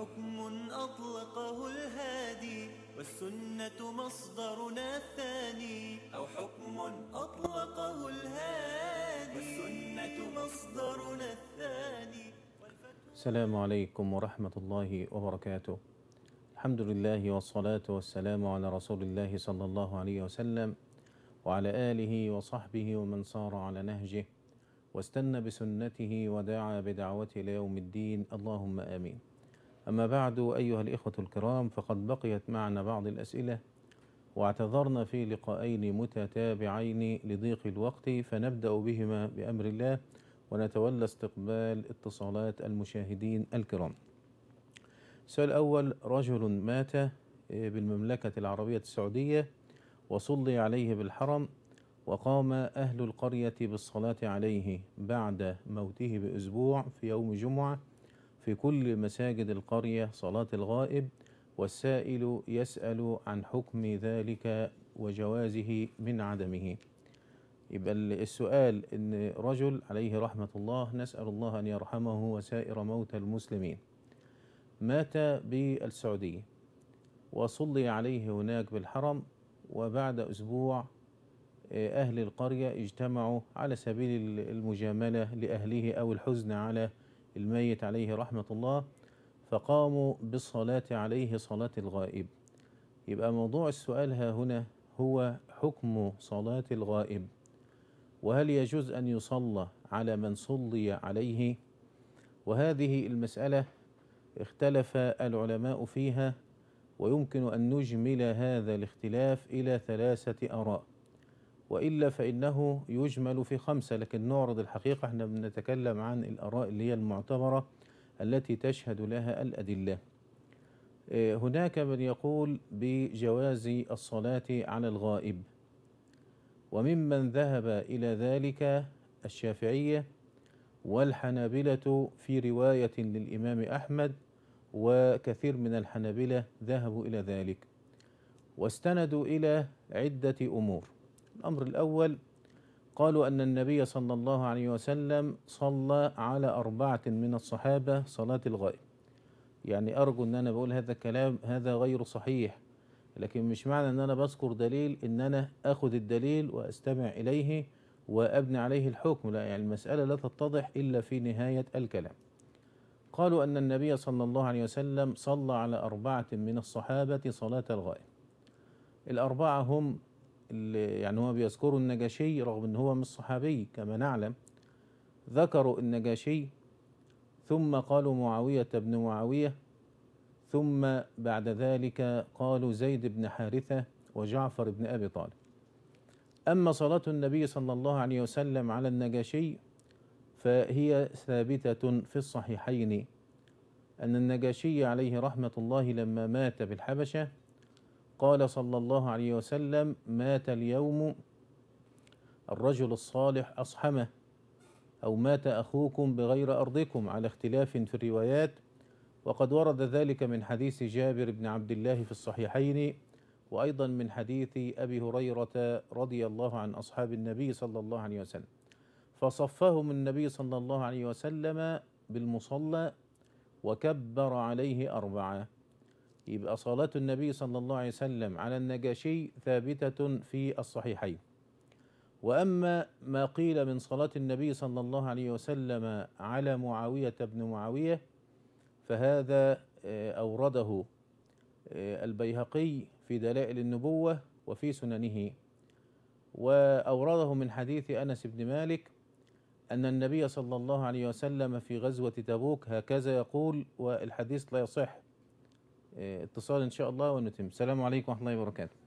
حكم أطلقه الهادي والسنة مصدرنا الثاني أو حكم أطلقه الهادي والسنة مصدرنا الثاني السلام عليكم ورحمة الله وبركاته الحمد لله والصلاة والسلام على رسول الله صلى الله عليه وسلم وعلى آله وصحبه ومن صار على نهجه واستنى بسنته ودعا بدعوته إلى يوم الدين اللهم آمين أما بعد أيها الإخوة الكرام فقد بقيت معنا بعض الأسئلة واعتذرنا في لقاءين متتابعين لضيق الوقت فنبدأ بهما بأمر الله ونتولى استقبال اتصالات المشاهدين الكرام السؤال الأول رجل مات بالمملكة العربية السعودية وصلي عليه بالحرم وقام أهل القرية بالصلاة عليه بعد موته بأسبوع في يوم جمعة في كل مساجد القرية صلاة الغائب والسائل يسأل عن حكم ذلك وجوازه من عدمه يبقى السؤال ان رجل عليه رحمة الله نسأل الله ان يرحمه وسائر موتى المسلمين مات بالسعودية وصلي عليه هناك بالحرم وبعد اسبوع اهل القرية اجتمعوا على سبيل المجاملة لاهله او الحزن على الميت عليه رحمة الله فقاموا بالصلاة عليه صلاة الغائب يبقى موضوع السؤال ها هنا هو حكم صلاة الغائب وهل يجوز أن يصلى على من صلي عليه وهذه المسألة اختلف العلماء فيها ويمكن أن نجمل هذا الاختلاف إلى ثلاثة آراء وإلا فإنه يجمل في خمسة لكن نعرض الحقيقة احنا بنتكلم عن الآراء اللي هي المعتبرة التي تشهد لها الأدلة هناك من يقول بجواز الصلاة على الغائب وممن ذهب إلى ذلك الشافعية والحنابلة في رواية للإمام أحمد وكثير من الحنابلة ذهبوا إلى ذلك واستندوا إلى عدة أمور الأمر الأول قالوا أن النبي صلى الله عليه وسلم صلى على أربعة من الصحابة صلاة الغائب يعني أرجو أن أنا بقول هذا الكلام هذا غير صحيح لكن مش معنى أن أنا بذكر دليل أن أنا أخذ الدليل وأستمع إليه وأبني عليه الحكم لا يعني المسألة لا تتضح إلا في نهاية الكلام قالوا أن النبي صلى الله عليه وسلم صلى على أربعة من الصحابة صلاة الغائب الأربعة هم يعني هو بيذكروا النجاشي رغم أنه هو مش صحابي كما نعلم ذكروا النجاشي ثم قالوا معاوية بن معاوية ثم بعد ذلك قالوا زيد بن حارثة وجعفر بن أبي طالب أما صلاة النبي صلى الله عليه وسلم على النجاشي فهي ثابتة في الصحيحين أن النجاشي عليه رحمة الله لما مات بالحبشة قال صلى الله عليه وسلم مات اليوم الرجل الصالح أصحمه أو مات أخوكم بغير أرضكم على اختلاف في الروايات وقد ورد ذلك من حديث جابر بن عبد الله في الصحيحين وأيضا من حديث أبي هريرة رضي الله عن أصحاب النبي صلى الله عليه وسلم فصفهم النبي صلى الله عليه وسلم بالمصلى وكبر عليه أربعة يبقى صلاة النبي صلى الله عليه وسلم على النجاشي ثابتة في الصحيحين وأما ما قيل من صلاة النبي صلى الله عليه وسلم على معاوية بن معاوية فهذا أورده البيهقي في دلائل النبوة وفي سننه وأورده من حديث أنس بن مالك أن النبي صلى الله عليه وسلم في غزوة تبوك هكذا يقول والحديث لا يصح اتصال إن شاء الله ونتم السلام عليكم ورحمة الله وبركاته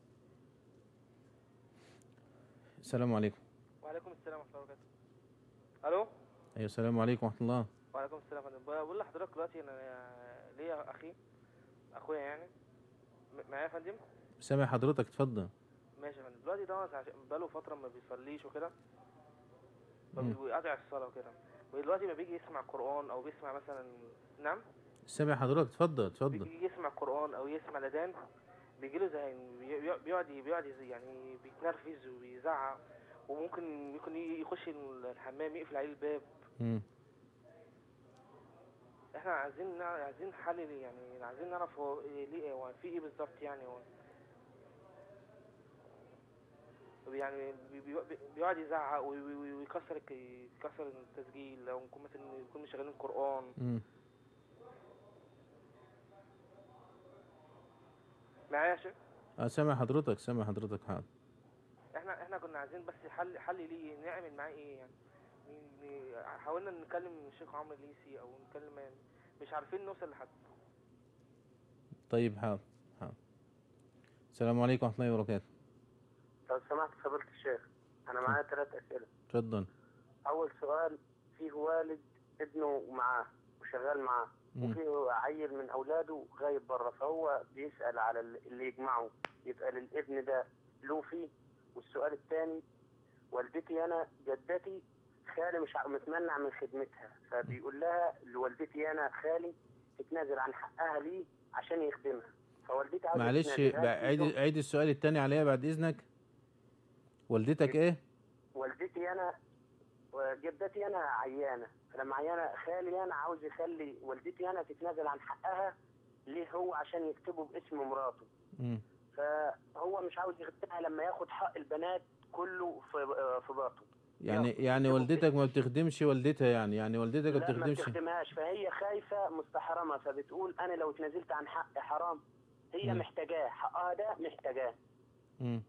السلام عليكم وعليكم السلام ورحمة الله وبركاته ألو أيوة السلام عليكم ورحمة الله وعليكم السلام يا فندم بقول لحضرتك دلوقتي أنا ليا أخي أخويا يعني م- معايا يا فندم سامع حضرتك اتفضل ماشي يا فندم دلوقتي ده عشان بقاله فترة ما بيصليش وكده مم. فبيقاطع الصلاة وكده ودلوقتي ما بيجي يسمع قرآن أو بيسمع مثلا نعم سامع حضرتك اتفضل اتفضل بيجي يسمع قرآن أو يسمع الأذان بيجيله زهايمر بي- بي- بيقعد بيقعد يز- يعني بيتنرفز وبيزعق وممكن ممكن ي- يخش الحمام يقفل عليه الباب مم. احنا عايزين نع- عايزين حل ليه يعني عايزين نعرف هو إيه- ليه هو في ايه بالظبط يعني هو يعني بي- بي- بي- بيقعد يزعق وي- وي- وي- ويكسر الك- يكسر التسجيل او نكون مثلا يكون مشغلين قرآن مم. معايا يا شيخ اه سامع حضرتك سامع حضرتك حاضر احنا احنا كنا عايزين بس حل حل ليه نعمل معاه ايه يعني ن- ن- حاولنا نكلم الشيخ عمرو الليسي او نكلم مش عارفين نوصل لحد طيب حاضر حاضر السلام عليكم ورحمة الله وبركاته لو سمحت فضيلة الشيخ أنا معايا ثلاث أسئلة اتفضل أول سؤال فيه والد ابنه معاه وشغال معاه مم. وفيه عيل من أولاده غايب بره فهو بيسأل على ال- اللي يجمعه يبقى للابن ده له فيه والسؤال الثاني والدتي أنا جدتي خالي مش ع- متمنع من خدمتها فبيقول لها لوالدتي أنا خالي تتنازل عن حقها ليه عشان يخدمها فوالدتي عاوزة معلش تتنازل. هل بقى في عيد ظلم؟ عيد السؤال التاني عليا بعد إذنك والدتك إيه؟ والدتي انا جدتي انا عيانه فلما عيانه خالي انا عاوز يخلي والدتي انا تتنازل عن حقها ليه هو عشان يكتبه باسم مراته مم. فهو مش عاوز يخدمها لما ياخد حق البنات كله في في باطه يعني ياخد- يعني ياخد والدتك ما بتخدمش والدتها يعني يعني والدتك ما لا ما بتخدمش بتخدمهاش فهي خايفه مستحرمه فبتقول انا لو اتنازلت عن حق حرام هي مم. محتاجاه حقها ده محتاجاه مم.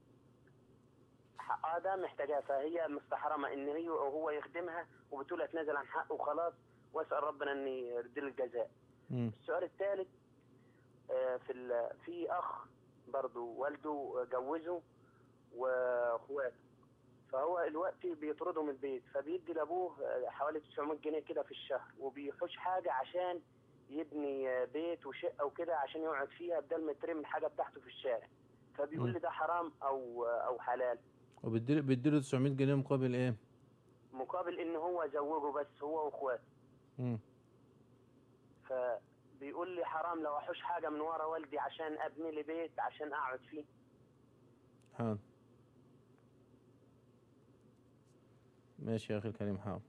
حقها ده محتاجاه فهي مستحرمه ان هي وهو يخدمها وبتقول اتنازل عن حقه وخلاص واسال ربنا ان يرد له الجزاء مم. السؤال الثالث آه، في ال- في اخ برضه والده جوزه واخواته فهو الوقت بيطرده من البيت فبيدي لابوه آه، حوالي 900 جنيه كده في الشهر وبيحوش حاجه عشان يبني آه، بيت وشقه وكده عشان يقعد فيها بدل ما يترمي الحاجه بتاعته في الشارع فبيقول مم. لي ده حرام او او حلال وبتديله بتديله 900 جنيه مقابل إيه؟ مقابل ان هو زوجه بس هو واخواته مم. فبيقول لي حرام لو احوش حاجه من ورا والدي عشان ابني لي بيت عشان اقعد فيه حاضر ماشي يا أخي الكريم حاضر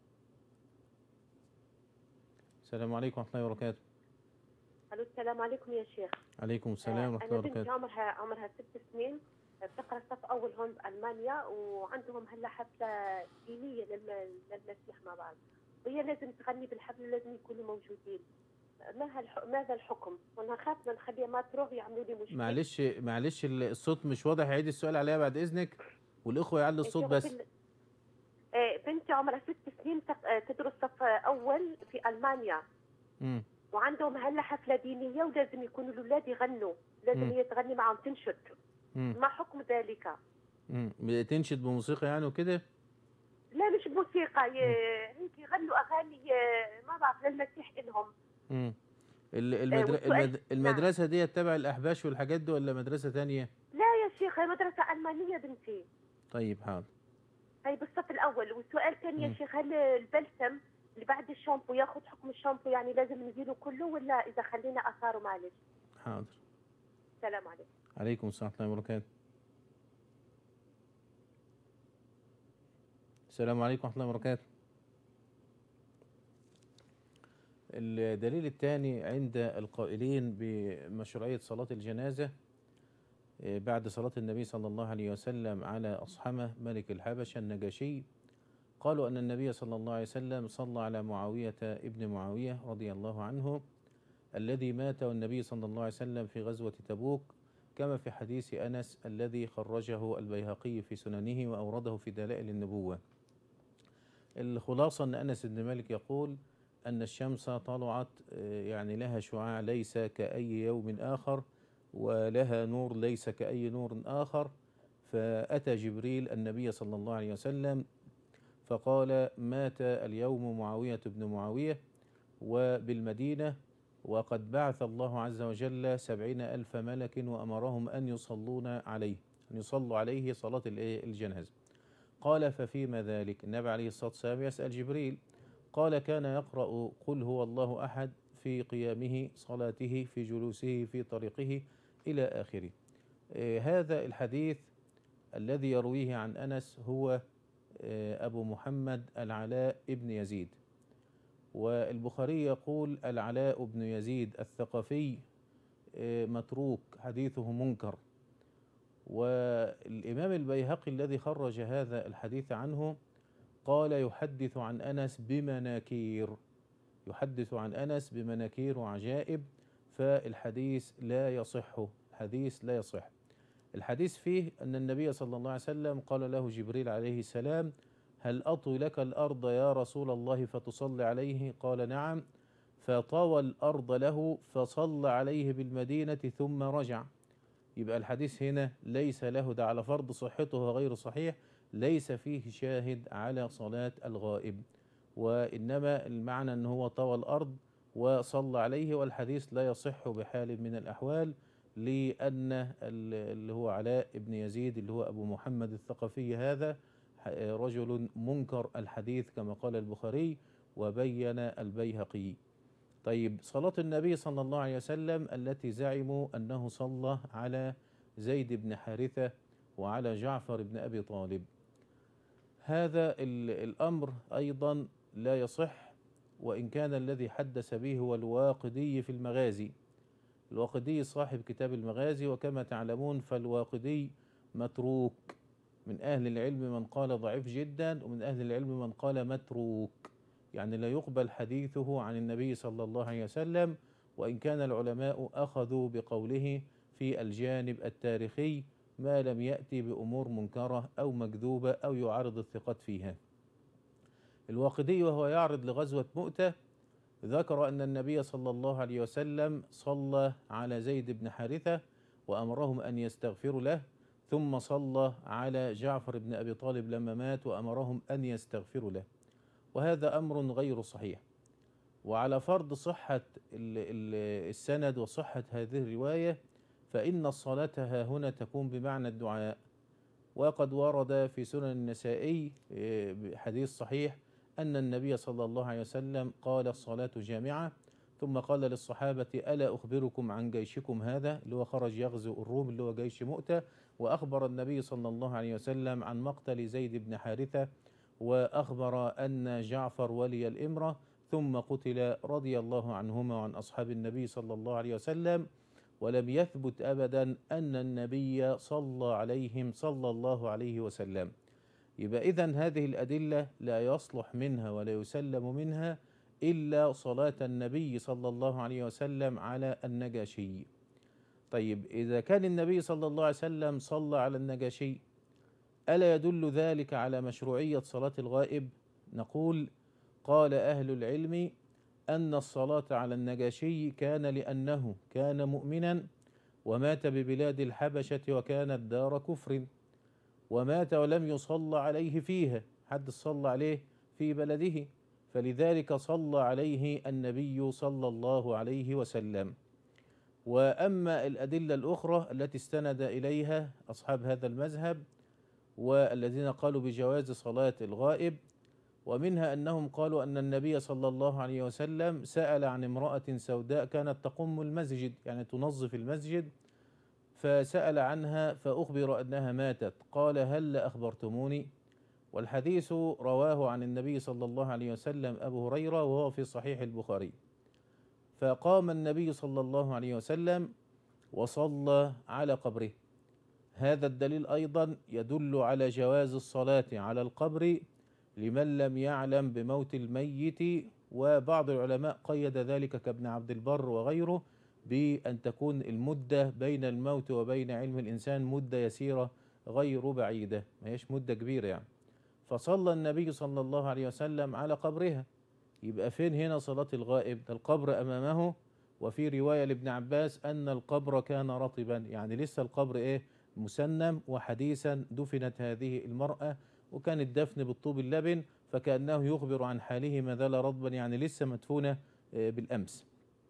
السلام عليكم ورحمة الله وبركاته الو السلام عليكم يا شيخ عليكم السلام آه، ورحمة انا الله بنتي وبركاته عمرها عمرها ست سنين آه، بتقرا صف اول هون بالمانيا وعندهم هلا حفله دينيه للم- للمسيح مع بعض وهي لازم تغني بالحفله لازم يكونوا موجودين ما هالح... ماذا الحكم؟ وانا خايفه نخليها ما تروح يعملوا لي مشكله معلش معلش ال- الصوت مش واضح عيد السؤال عليها بعد إذنك والإخوة يعلوا الصوت شوفوا بس بال- آه، بنتي عمرها ست سنين تق- آه، تدرس صف اول في المانيا مم. وعندهم هلا حفله دينيه ولازم يكونوا الاولاد يغنوا لازم مم. هي تغني معهم تنشد مم. ما حكم ذلك؟ مم. تنشد بموسيقى يعني وكده لا مش موسيقى ي- هيك يغنوا اغاني آه، ما بعرف للمسيح الهم مم. ال- المدر... والسؤال- المد... المدرسة دي تبع الأحباش والحاجات دي ولا مدرسة تانية؟ لا يا شيخ هي مدرسه المانيه بنتي طيب حاضر هي بالصف الاول والسؤال الثاني يا مم. شيخ هل البلسم اللي بعد الشامبو ياخذ حكم الشامبو يعني لازم نزيله كله ولا اذا خلينا اثاره معلش حاضر السلام عليكم عليكم السلام ورحمة الله وبركاته السلام عليكم ورحمة الله وبركاته الدليل الثاني عند القائلين بمشروعية صلاة الجنازة آه، بعد صلاة النبي صلى الله عليه وسلم على أصحمة ملك الحبشة النجاشي قالوا أن النبي صلى الله عليه وسلم صلى على معاوية ابن معاوية رضي الله عنه الذي مات والنبي صلى الله عليه وسلم في غزوة تبوك كما في حديث أنس الذي خرجه البيهقي في سننه وأورده في دلائل النبوة الخلاصة أن أنس بن مالك يقول أن الشمس طلعت آه، يعني لها شعاع ليس كأي يوم آخر ولها نور ليس كأي نور آخر فأتى جبريل النبي صلى الله عليه وسلم فقال مات اليوم معاوية بن معاوية وبالمدينة وقد بعث الله عز وجل سبعين ألف ملك وأمرهم أن يصلون عليه أن يصلوا عليه صلاة الإيه؟ الجنازة قال ففيما ذلك النبي عليه الصلاة والسلام يسأل جبريل قال كان يقرأ قل هو الله أحد في قيامه صلاته في جلوسه في طريقه إلى آخره آه، هذا الحديث الذي يرويه عن أنس هو آه، أبو محمد العلاء ابن يزيد والبخاري يقول العلاء بن يزيد الثقفي آه، متروك حديثه منكر والإمام البيهقي الذي خرج هذا الحديث عنه قال يحدث عن أنس بمناكير يحدث عن أنس بمناكير وعجائب فالحديث لا يصح الحديث لا يصح الحديث فيه أن النبي صلى الله عليه وسلم قال له جبريل عليه السلام هل أطوي لك الأرض يا رسول الله فتصلي عليه قال نعم فطوى الأرض له فصلى عليه بالمدينة ثم رجع يبقى الحديث هنا ليس له ده على فرض صحته غير صحيح ليس فيه شاهد على صلاة الغائب وإنما المعنى أنه هو طوى الأرض وصلى عليه والحديث لا يصح بحال من الأحوال لأن ال- اللي هو علاء بن يزيد اللي هو أبو محمد الثقفي هذا ح- رجل منكر الحديث كما قال البخاري وبين البيهقي طيب صلاة النبي صلى الله عليه وسلم التي زعموا أنه صلى على زيد بن حارثة وعلى جعفر بن أبي طالب هذا ال- الأمر أيضا لا يصح وإن كان الذي حدث به هو الواقدي في المغازي الواقدي صاحب كتاب المغازي وكما تعلمون فالواقدي متروك من أهل العلم من قال ضعيف جدا ومن أهل العلم من قال متروك يعني لا يقبل حديثه عن النبي صلى الله عليه وسلم وإن كان العلماء أخذوا بقوله في الجانب التاريخي ما لم يأتي بأمور منكرة أو مكذوبة أو يعارض الثقات فيها الواقدي وهو يعرض لغزوة مؤتة ذكر أن النبي صلى الله عليه وسلم صلى على زيد بن حارثة وأمرهم أن يستغفروا له ثم صلى على جعفر بن أبي طالب لما مات وأمرهم أن يستغفروا له وهذا أمر غير صحيح وعلى فرض صحة ال- ال- السند وصحة هذه الرواية فإن الصلاة ها هنا تكون بمعنى الدعاء وقد ورد في سنن النسائي إيه، حديث صحيح أن النبي صلى الله عليه وسلم قال الصلاة جامعة ثم قال للصحابة ألا أخبركم عن جيشكم هذا اللي هو خرج يغزو الروم اللي هو جيش مؤتة وأخبر النبي صلى الله عليه وسلم عن مقتل زيد بن حارثة وأخبر أن جعفر ولي الإمرة ثم قتل رضي الله عنهما وعن أصحاب النبي صلى الله عليه وسلم ولم يثبت أبدا أن النبي صلى عليهم صلى الله عليه وسلم يبقى إذن هذه الأدلة لا يصلح منها ولا يسلم منها إلا صلاة النبي صلى الله عليه وسلم على النجاشي طيب إذا كان النبي صلى الله عليه وسلم صلى على النجاشي ألا يدل ذلك على مشروعية صلاة الغائب نقول قال أهل العلم أن الصلاة على النجاشي كان لأنه كان مؤمنا ومات ببلاد الحبشة وكانت دار كفر ومات ولم يصلى عليه فيها حد صلى عليه في بلده فلذلك صلى عليه النبي صلى الله عليه وسلم وأما الأدلة الأخرى التي استند إليها أصحاب هذا المذهب والذين قالوا بجواز صلاة الغائب ومنها أنهم قالوا أن النبي صلى الله عليه وسلم سأل عن امرأة سوداء كانت تقم المسجد يعني تنظف المسجد فسأل عنها فأخبر أنها ماتت قال هل أخبرتموني والحديث رواه عن النبي صلى الله عليه وسلم أبو هريرة وهو في صحيح البخاري فقام النبي صلى الله عليه وسلم وصلى على قبره هذا الدليل أيضا يدل على جواز الصلاة على القبر لمن لم يعلم بموت الميت وبعض العلماء قيد ذلك كابن عبد البر وغيره بأن تكون المدة بين الموت وبين علم الإنسان مدة يسيرة غير بعيدة ما هيش مدة كبيرة يعني فصلى النبي صلى الله عليه وسلم على قبرها يبقى فين هنا صلاة الغائب ده القبر أمامه وفي رواية لابن عباس أن القبر كان رطبا يعني لسه القبر إيه مسنم وحديثا دفنت هذه المرأة وكان الدفن بالطوب اللبن فكأنه يخبر عن حاله ما زال رطبا يعني لسه مدفونة آه، بالأمس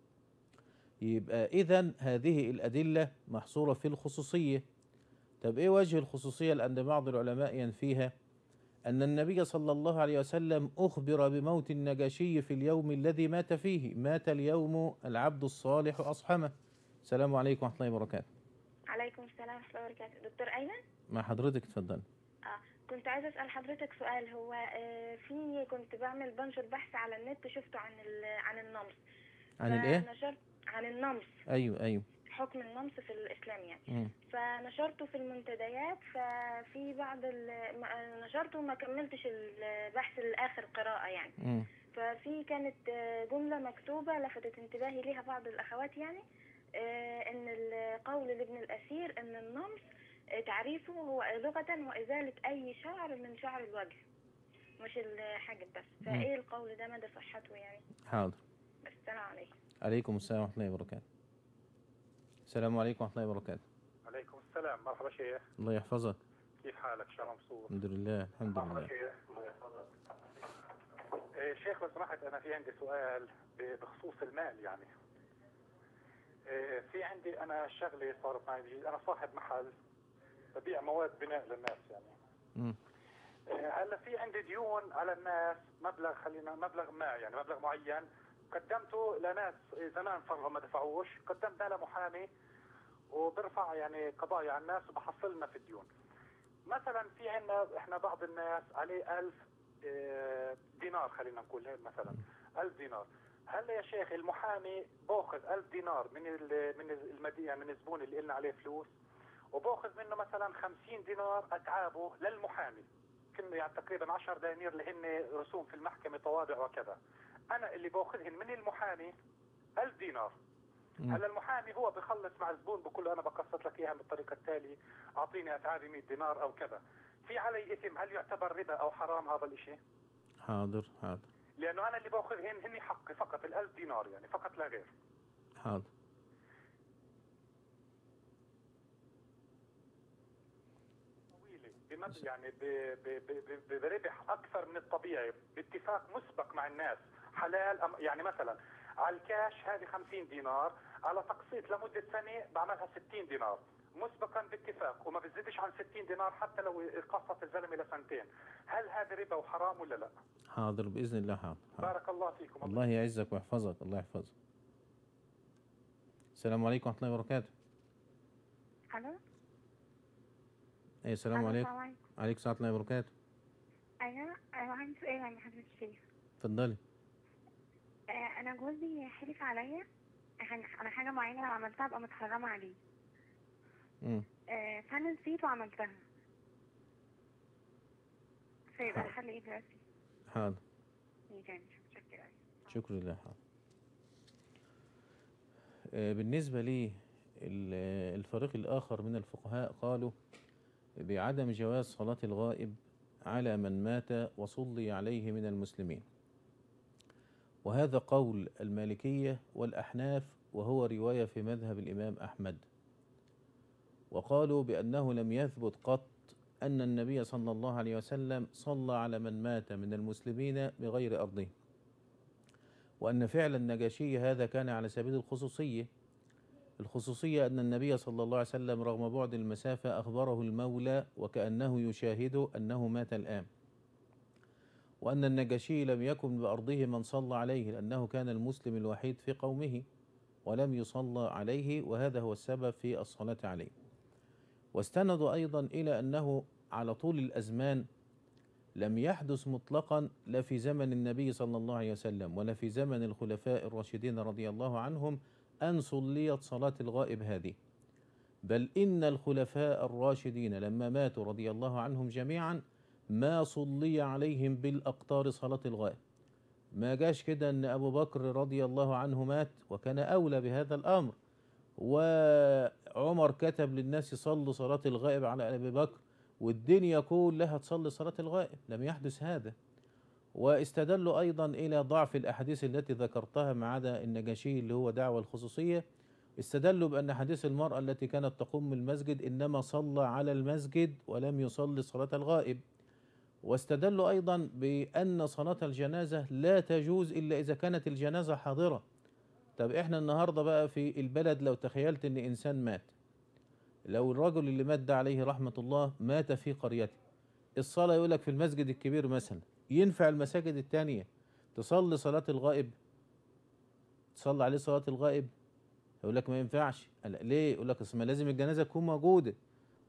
يبقى إذا هذه الأدلة محصورة في الخصوصية طب إيه وجه الخصوصية لأن بعض العلماء ينفيها أن النبي صلى الله عليه وسلم أخبر بموت النجاشي في اليوم الذي مات فيه مات اليوم العبد الصالح أصحمه السلام عليكم ورحمة الله وبركاته عليكم السلام ورحمة الله وبركاته دكتور أيمن مع حضرتك اتفضل كنت كنت عايزة أسأل حضرتك سؤال هو آه، في كنت بعمل بنشر بحث على النت شفته عن ال- عن النمص عن الايه فنشرت عن النمص ايوه ايوه حكم النمص في الإسلام يعني مم. فنشرته في المنتديات ففي بعض ال- ما- نشرته وما كملتش البحث لآخر قراءة يعني مم. ففي كانت آه، جملة مكتوبة لفتت انتباهي ليها بعض الأخوات يعني آه، إن القول لابن الأثير إن النمص آه، تعريفه هو لغة وإزالة أي شعر من شعر الوجه مش الحاجب بس فإيه القول ده مدى صحته يعني حاضر السلام عليكم عليكم السلام ورحمه الله وبركاته السلام عليكم ورحمه الله وبركاته عليكم السلام مرحبا شيخ الله يحفظك كيف حالك شو مبسوط الحمد لله الحمد مرحبا لله شيخ إيه شيخ لو سمحت انا في عندي سؤال ب- بخصوص المال يعني إيه في عندي انا شغلي صارت معي جديد انا صاحب محل ببيع مواد بناء للناس يعني مم. إيه هلا في عندي ديون على الناس مبلغ خلينا مبلغ ما يعني مبلغ معين قدمته لناس زمان صار ما دفعوش قدمتها لمحامي وبرفع يعني قضايا على الناس وبحصلنا في الديون مثلا في عندنا احنا بعض الناس عليه ألف آه، دينار خلينا نقول هيك مثلا ألف دينار هلا يا شيخ المحامي باخذ ألف دينار من ال- من المدينة من الزبون اللي قلنا عليه فلوس وباخذ منه مثلا 50 دينار اتعابه للمحامي كنا يعني تقريبا 10 دنانير اللي هن رسوم في المحكمة طوابع وكذا انا اللي باخذهن من المحامي 1000 دينار مم. هلا المحامي هو بخلص مع الزبون بقول له انا بقسط لك اياها بالطريقه التالي اعطيني اتعابي 100 دينار او كذا في علي اثم هل يعتبر ربا او حرام هذا الاشي حاضر حاضر لانه انا اللي باخذهن هن حقي فقط ال1000 دينار يعني فقط لا غير حاضر طويله بمد يعني ب- ب- ب- ب- بربح اكثر من الطبيعي باتفاق مسبق مع الناس حلال أم يعني مثلا على الكاش هذه 50 دينار على تقسيط لمده سنه بعملها 60 دينار مسبقا باتفاق وما بزيدش عن 60 دينار حتى لو قسط الزلمه لسنتين هل هذا ربا وحرام ولا لا حاضر باذن الله حاضر, حاضر. بارك الله فيكم الله يعزك ويحفظك الله يحفظك السلام عليكم ورحمه الله وبركاته الو اي السلام ألو، عليكم السلام عليكم عليكم السلام ورحمه الله وبركاته ايوه ايوه عندي سؤال عند حضرتك الشيخ اتفضلي آه، انا جوزي حلف عليا عن على حاجه معينه لو عملتها ابقى متحرمه عليه مم. آه، فانا نسيت وعملتها فيبقى الحل ايه دلوقتي؟ حاضر ايه تاني متشكرة شكرا لله حاضر آه، بالنسبة لي ال- الفريق الآخر من الفقهاء قالوا بعدم جواز صلاة الغائب على من مات وصلي عليه من المسلمين وهذا قول المالكية والأحناف وهو رواية في مذهب الإمام أحمد وقالوا بأنه لم يثبت قط أن النبي صلى الله عليه وسلم صلى على من مات من المسلمين بغير أرضه وأن فعل النجاشي هذا كان على سبيل الخصوصية الخصوصية أن النبي صلى الله عليه وسلم رغم بعد المسافة أخبره المولى وكأنه يشاهد أنه مات الآن وأن النجاشي لم يكن بأرضه من صلى عليه لأنه كان المسلم الوحيد في قومه ولم يصلى عليه وهذا هو السبب في الصلاة عليه واستندوا أيضا إلى أنه على طول الأزمان لم يحدث مطلقا لا في زمن النبي صلى الله عليه وسلم ولا في زمن الخلفاء الراشدين رضي الله عنهم أن صليت صلاة الغائب هذه بل إن الخلفاء الراشدين لما ماتوا رضي الله عنهم جميعا ما صلي عليهم بالأقطار صلاة الغائب ما جاش كده أن أبو بكر رضي الله عنه مات وكان أولى بهذا الأمر وعمر كتب للناس صلوا صلاة الغائب على أبي بكر والدنيا كلها تصلي صلاة الغائب لم يحدث هذا واستدلوا أيضا إلى ضعف الأحاديث التي ذكرتها ما عدا النجاشي اللي هو دعوة الخصوصية استدلوا بأن حديث المرأة التي كانت تقوم المسجد إنما صلى على المسجد ولم يصلي صلاة الغائب واستدلوا أيضا بأن صلاة الجنازة لا تجوز إلا إذا كانت الجنازة حاضرة طب إحنا النهاردة بقى في البلد لو تخيلت إن إنسان مات لو الرجل اللي مات ده عليه رحمة الله مات في قريته الصلاة يقولك في المسجد الكبير مثلا ينفع المساجد التانية تصلي صلاة الغائب تصلي عليه صلاة الغائب يقول لك ما ينفعش قال ليه يقول لك اصل ما لازم الجنازة تكون موجودة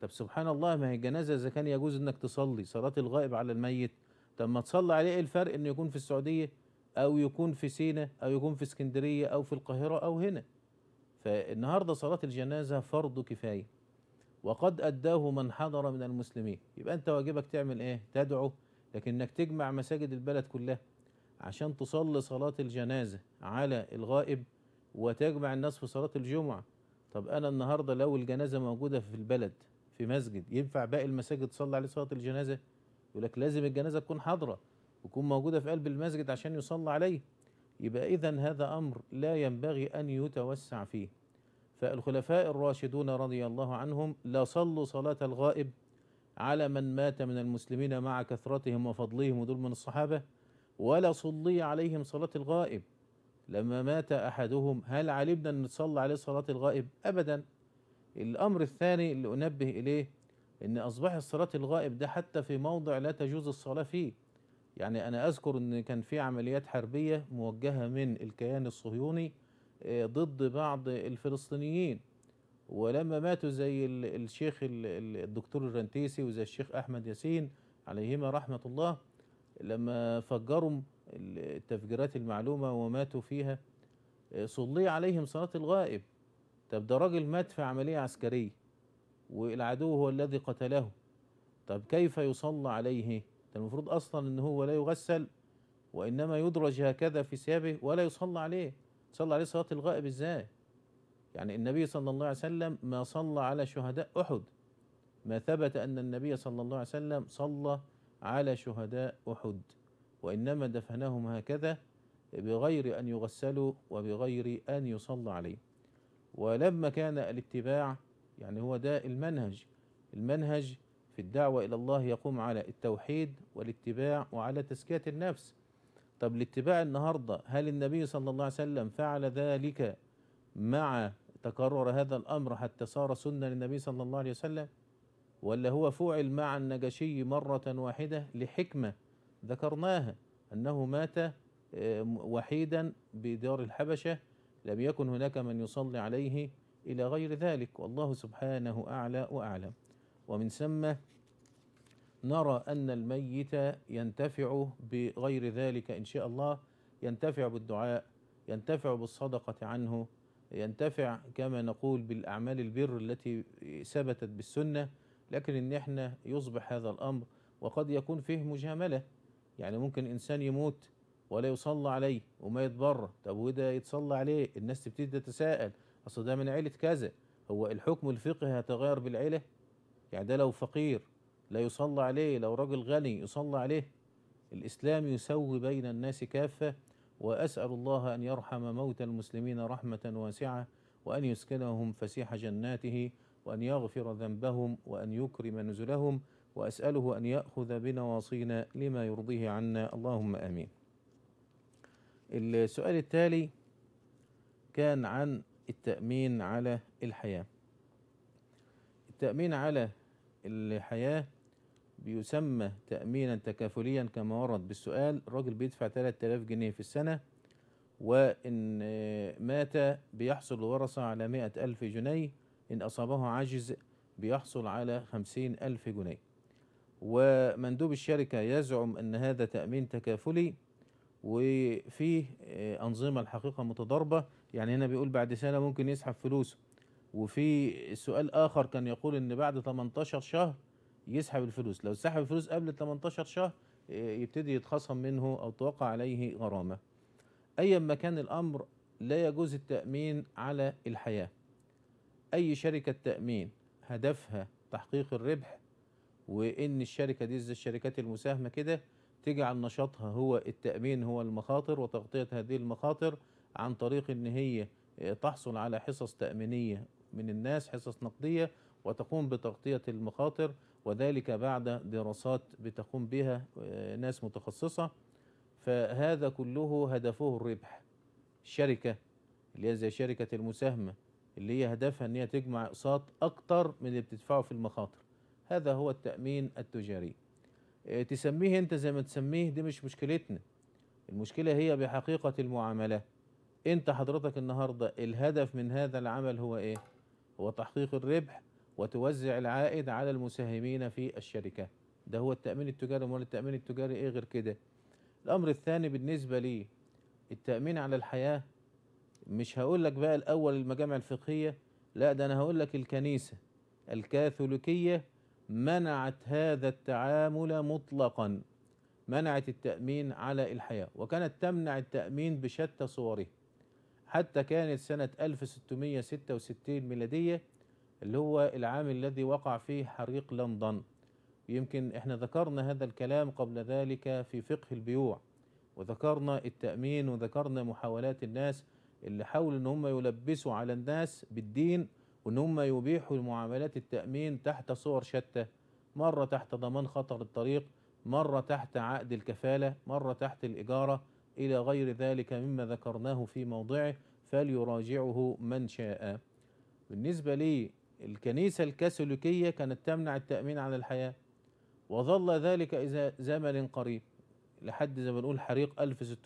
طب سبحان الله ما هي الجنازة إذا كان يجوز إنك تصلي صلاة الغائب على الميت طب ما تصلي عليه إيه الفرق إنه يكون في السعودية أو يكون في سينا أو يكون في اسكندرية أو في القاهرة أو هنا فالنهاردة صلاة الجنازة فرض كفاية وقد أداه من حضر من المسلمين يبقى أنت واجبك تعمل إيه تدعو لكنك تجمع مساجد البلد كلها عشان تصلي صلاة الجنازة على الغائب وتجمع الناس في صلاة الجمعة طب أنا النهاردة لو الجنازة موجودة في البلد في مسجد ينفع باقي المساجد تصلي عليه صلاة الجنازة يقول لك لازم الجنازة تكون حاضرة وتكون موجودة في قلب المسجد عشان يصلى عليه يبقى إذا هذا أمر لا ينبغي أن يتوسع فيه فالخلفاء الراشدون رضي الله عنهم لا صلوا صلاة الغائب على من مات من المسلمين مع كثرتهم وفضلهم ودول من الصحابة ولا صلي عليهم صلاة الغائب لما مات أحدهم هل علمنا أن نصلي عليه صلاة الغائب أبدا الأمر الثاني اللي أنبه إليه أن أصبح صلاة الغائب ده حتى في موضع لا تجوز الصلاة فيه يعني أنا أذكر أن كان في عمليات حربية موجهة من الكيان الصهيوني آه، ضد بعض الفلسطينيين ولما ماتوا زي ال- الشيخ ال- ال- الدكتور الرنتيسي وزي الشيخ أحمد ياسين عليهما رحمة الله لما فجروا التفجيرات المعلومة وماتوا فيها آه، صلي عليهم صلاة الغائب طب ده راجل مات في عملية عسكرية والعدو هو الذي قتله طب كيف يصلى عليه ده المفروض أصلا أن هو لا يغسل وإنما يدرج هكذا في ثيابه ولا يصلى عليه صلى عليه صلاة الغائب إزاي يعني النبي صلى الله عليه وسلم ما صلى على شهداء أحد ما ثبت أن النبي صلى الله عليه وسلم صلى على شهداء أحد وإنما دفنهم هكذا بغير أن يغسلوا وبغير أن يصلى عليه ولما كان الاتباع يعني هو ده المنهج المنهج في الدعوة إلى الله يقوم على التوحيد والاتباع وعلى تزكية النفس طب الاتباع النهاردة هل النبي صلى الله عليه وسلم فعل ذلك مع تكرر هذا الأمر حتى صار سنة للنبي صلى الله عليه وسلم ولا هو فعل مع النجشي مرة واحدة لحكمة ذكرناها أنه مات آه، وحيدا بدار الحبشة لم يكن هناك من يصلي عليه إلى غير ذلك والله سبحانه أعلى وأعلم ومن ثم نرى أن الميت ينتفع بغير ذلك إن شاء الله ينتفع بالدعاء ينتفع بالصدقة عنه ينتفع كما نقول بالأعمال البر التي ثبتت بالسنة لكن إن إحنا يصبح هذا الأمر وقد يكون فيه مجاملة يعني ممكن إنسان يموت ولا يصلى عليه وما يتبرى طب وده يتصلى عليه الناس تبتدي تتساءل أصل ده من عيلة كذا هو الحكم الفقهي هيتغير بالعيلة يعني ده لو فقير لا يصلى عليه لو رجل غني يصلى عليه الإسلام يسوي بين الناس كافة وأسأل الله أن يرحم موتى المسلمين رحمة واسعة وأن يسكنهم فسيح جناته وأن يغفر ذنبهم وأن يكرم نزلهم وأسأله أن يأخذ بنواصينا لما يرضيه عنا اللهم آمين السؤال التالي كان عن التأمين على الحياة التأمين على الحياة بيسمى تأمينا تكافليا كما ورد بالسؤال الراجل بيدفع 3000 جنيه في السنة وإن مات بيحصل الورثة على 100 ألف جنيه إن أصابه عجز بيحصل على 50 ألف جنيه ومندوب الشركة يزعم أن هذا تأمين تكافلي وفيه أنظمة الحقيقة متضاربة يعني هنا بيقول بعد سنة ممكن يسحب فلوسه وفي سؤال آخر كان يقول إن بعد 18 شهر يسحب الفلوس لو سحب الفلوس قبل 18 شهر يبتدي يتخصم منه أو توقع عليه غرامة أيا ما كان الأمر لا يجوز التأمين على الحياة أي شركة تأمين هدفها تحقيق الربح وإن الشركة دي زي الشركات المساهمة كده تجعل نشاطها هو التأمين هو المخاطر وتغطية هذه المخاطر عن طريق إن هي تحصل على حصص تأمينية من الناس حصص نقدية وتقوم بتغطية المخاطر وذلك بعد دراسات بتقوم بها ناس متخصصة فهذا كله هدفه الربح الشركة اللي هي زي شركة المساهمة اللي هي هدفها ان هي تجمع اقساط اكتر من اللي بتدفعه في المخاطر هذا هو التأمين التجاري تسميه انت زي ما تسميه دي مش مشكلتنا المشكلة هي بحقيقة المعاملة انت حضرتك النهاردة الهدف من هذا العمل هو ايه هو تحقيق الربح وتوزع العائد على المساهمين في الشركة ده هو التأمين التجاري امال التأمين التجاري ايه غير كده الأمر الثاني بالنسبة لي التأمين على الحياة مش هقول لك بقى الأول المجامع الفقهية لا ده أنا هقول لك الكنيسة الكاثوليكية منعت هذا التعامل مطلقا منعت التأمين على الحياة وكانت تمنع التأمين بشتى صوره حتى كانت سنة 1666 ميلادية اللي هو العام الذي وقع فيه حريق لندن يمكن احنا ذكرنا هذا الكلام قبل ذلك في فقه البيوع وذكرنا التأمين وذكرنا محاولات الناس اللي حاولوا ان هم يلبسوا على الناس بالدين وان هم يبيحوا معاملات التأمين تحت صور شتى مرة تحت ضمان خطر الطريق مرة تحت عقد الكفالة مرة تحت الإجارة إلى غير ذلك مما ذكرناه في موضعه فليراجعه من شاء بالنسبة لي الكنيسة الكاثوليكية كانت تمنع التأمين على الحياة وظل ذلك إذا زمن قريب لحد زي ما بنقول حريق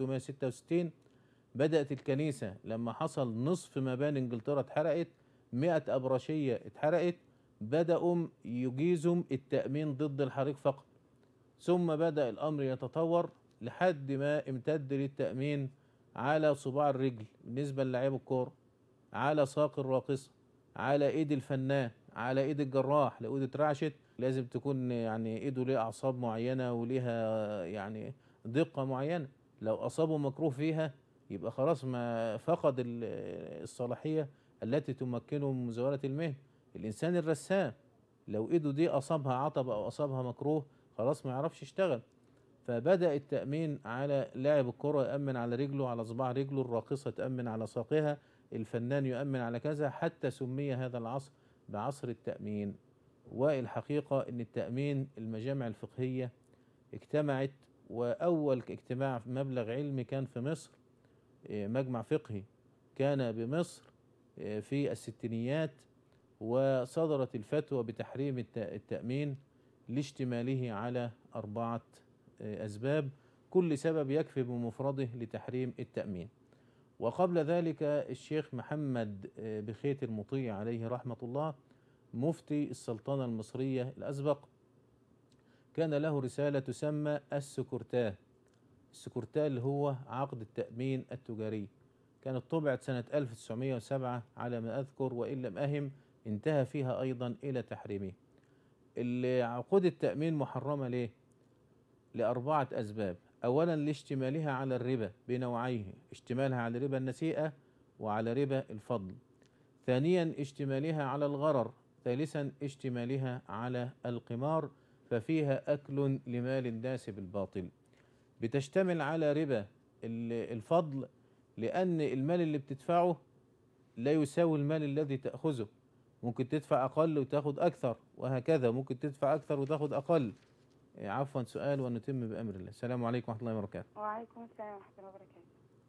1666 بدأت الكنيسة لما حصل نصف مباني انجلترا اتحرقت 100 أبرشية اتحرقت بدأوا يجيزوا التأمين ضد الحريق فقط ثم بدأ الأمر يتطور لحد ما امتد للتأمين على صباع الرجل بالنسبة للاعيب الكورة على ساق الراقصة على ايد الفنان على ايد الجراح لو ايده اترعشت لازم تكون يعني ايده ليها اعصاب معينه وليها يعني دقه معينه لو اصابه مكروه فيها يبقى خلاص ما فقد ال- الصلاحيه التي تمكنه من مزاوله المهن الانسان الرسام لو ايده دي اصابها عطب او اصابها مكروه خلاص ما يعرفش يشتغل فبدأ التأمين على لاعب الكرة يأمن على رجله على صباع رجله الراقصة تأمن على ساقها الفنان يؤمن على كذا حتى سمي هذا العصر بعصر التأمين والحقيقة أن التأمين المجامع الفقهية اجتمعت وأول اجتماع مبلغ علمي كان في مصر إيه، مجمع فقهي كان بمصر إيه، في الستينيات وصدرت الفتوى بتحريم الت- التأمين لاشتماله على أربعة إيه، أسباب كل سبب يكفي بمفرده لتحريم التأمين وقبل ذلك الشيخ محمد آه، بخيت المطيع عليه رحمة الله مفتي السلطنة المصرية الأسبق كان له رسالة تسمى السكرتاه السكرتاه اللي هو عقد التأمين التجاري كانت طبعت سنة 1907 على ما أذكر وإن لم أهم انتهى فيها أيضا إلى تحريمه اللي عقود التأمين محرمة ليه؟ لأربعة أسباب أولا لاشتمالها على الربا بنوعيه اشتمالها على ربا النسيئة وعلى ربا الفضل ثانيا اشتمالها على الغرر ثالثا اشتمالها على القمار ففيها أكل لمال الناس بالباطل بتشتمل على ربا ال- الفضل لأن المال اللي بتدفعه لا يساوي المال الذي تأخذه ممكن تدفع أقل وتاخد أكثر وهكذا ممكن تدفع أكثر وتاخد أقل إيه، عفوا سؤال ونتم بأمر الله السلام عليكم ورحمة الله وبركاته وعليكم السلام ورحمة الله وبركاته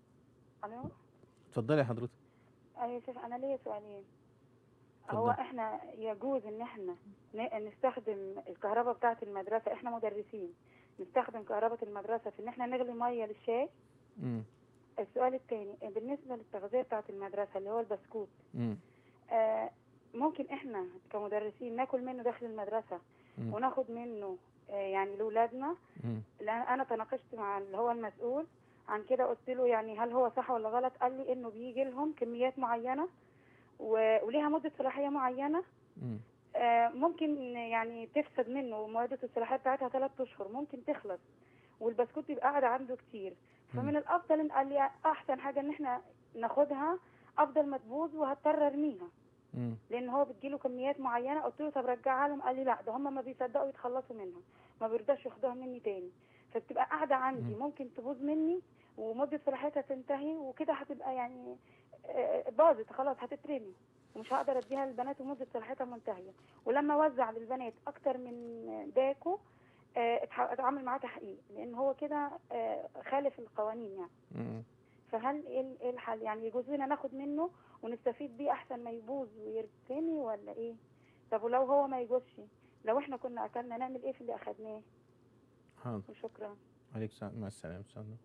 ألو اتفضلي يا حضرتك أيوة يا شيخ أنا ليا سؤالين اتفضل. هو احنا يجوز ان احنا ن- نستخدم الكهرباء بتاعة المدرسة احنا مدرسين نستخدم كهرباء المدرسة في ان احنا نغلي مية للشاي مم. السؤال الثاني بالنسبة للتغذية بتاعة المدرسة اللي هو البسكوت مم. آه ممكن احنا كمدرسين ناكل منه داخل المدرسة مم. وناخد منه آه يعني لأولادنا مم. لان انا تناقشت مع اللي هو المسؤول عن كده قلت له يعني هل هو صح ولا غلط قال لي انه بيجي لهم كميات معينه و- وليها مده صلاحيه معينه مم. آه، ممكن يعني تفسد منه مده الصلاحيه بتاعتها ثلاث اشهر ممكن تخلص والبسكوت يبقى قاعد عنده كتير فمن الافضل إن قال لي احسن حاجه ان احنا ناخدها افضل ما تبوظ وهضطر ارميها مم. لان هو بتجيله كميات معينه قلت له طب رجعها لهم قال لي لا ده هم ما بيصدقوا يتخلصوا منها ما بيرضاش ياخدوها مني تاني فبتبقى قاعده عندي مم. ممكن تبوظ مني ومده صلاحيتها تنتهي وكده هتبقى يعني آه، باظت خلاص هتترمي ومش هقدر اديها للبنات ومده صلاحيتها منتهيه ولما اوزع للبنات اكتر من باكو آه، اتح- اتعامل معاه تحقيق لان هو كده آه، خالف القوانين يعني مم. فهل ايه ال- إيه الحل يعني يجوز لنا ناخد منه ونستفيد بيه احسن ما يبوظ ويرتمي ولا ايه طب ولو هو ما يجوزش لو احنا كنا اكلنا نعمل ايه في اللي اخدناه حاضر وشكرا عليك السلام مع السلامة إن شاء الله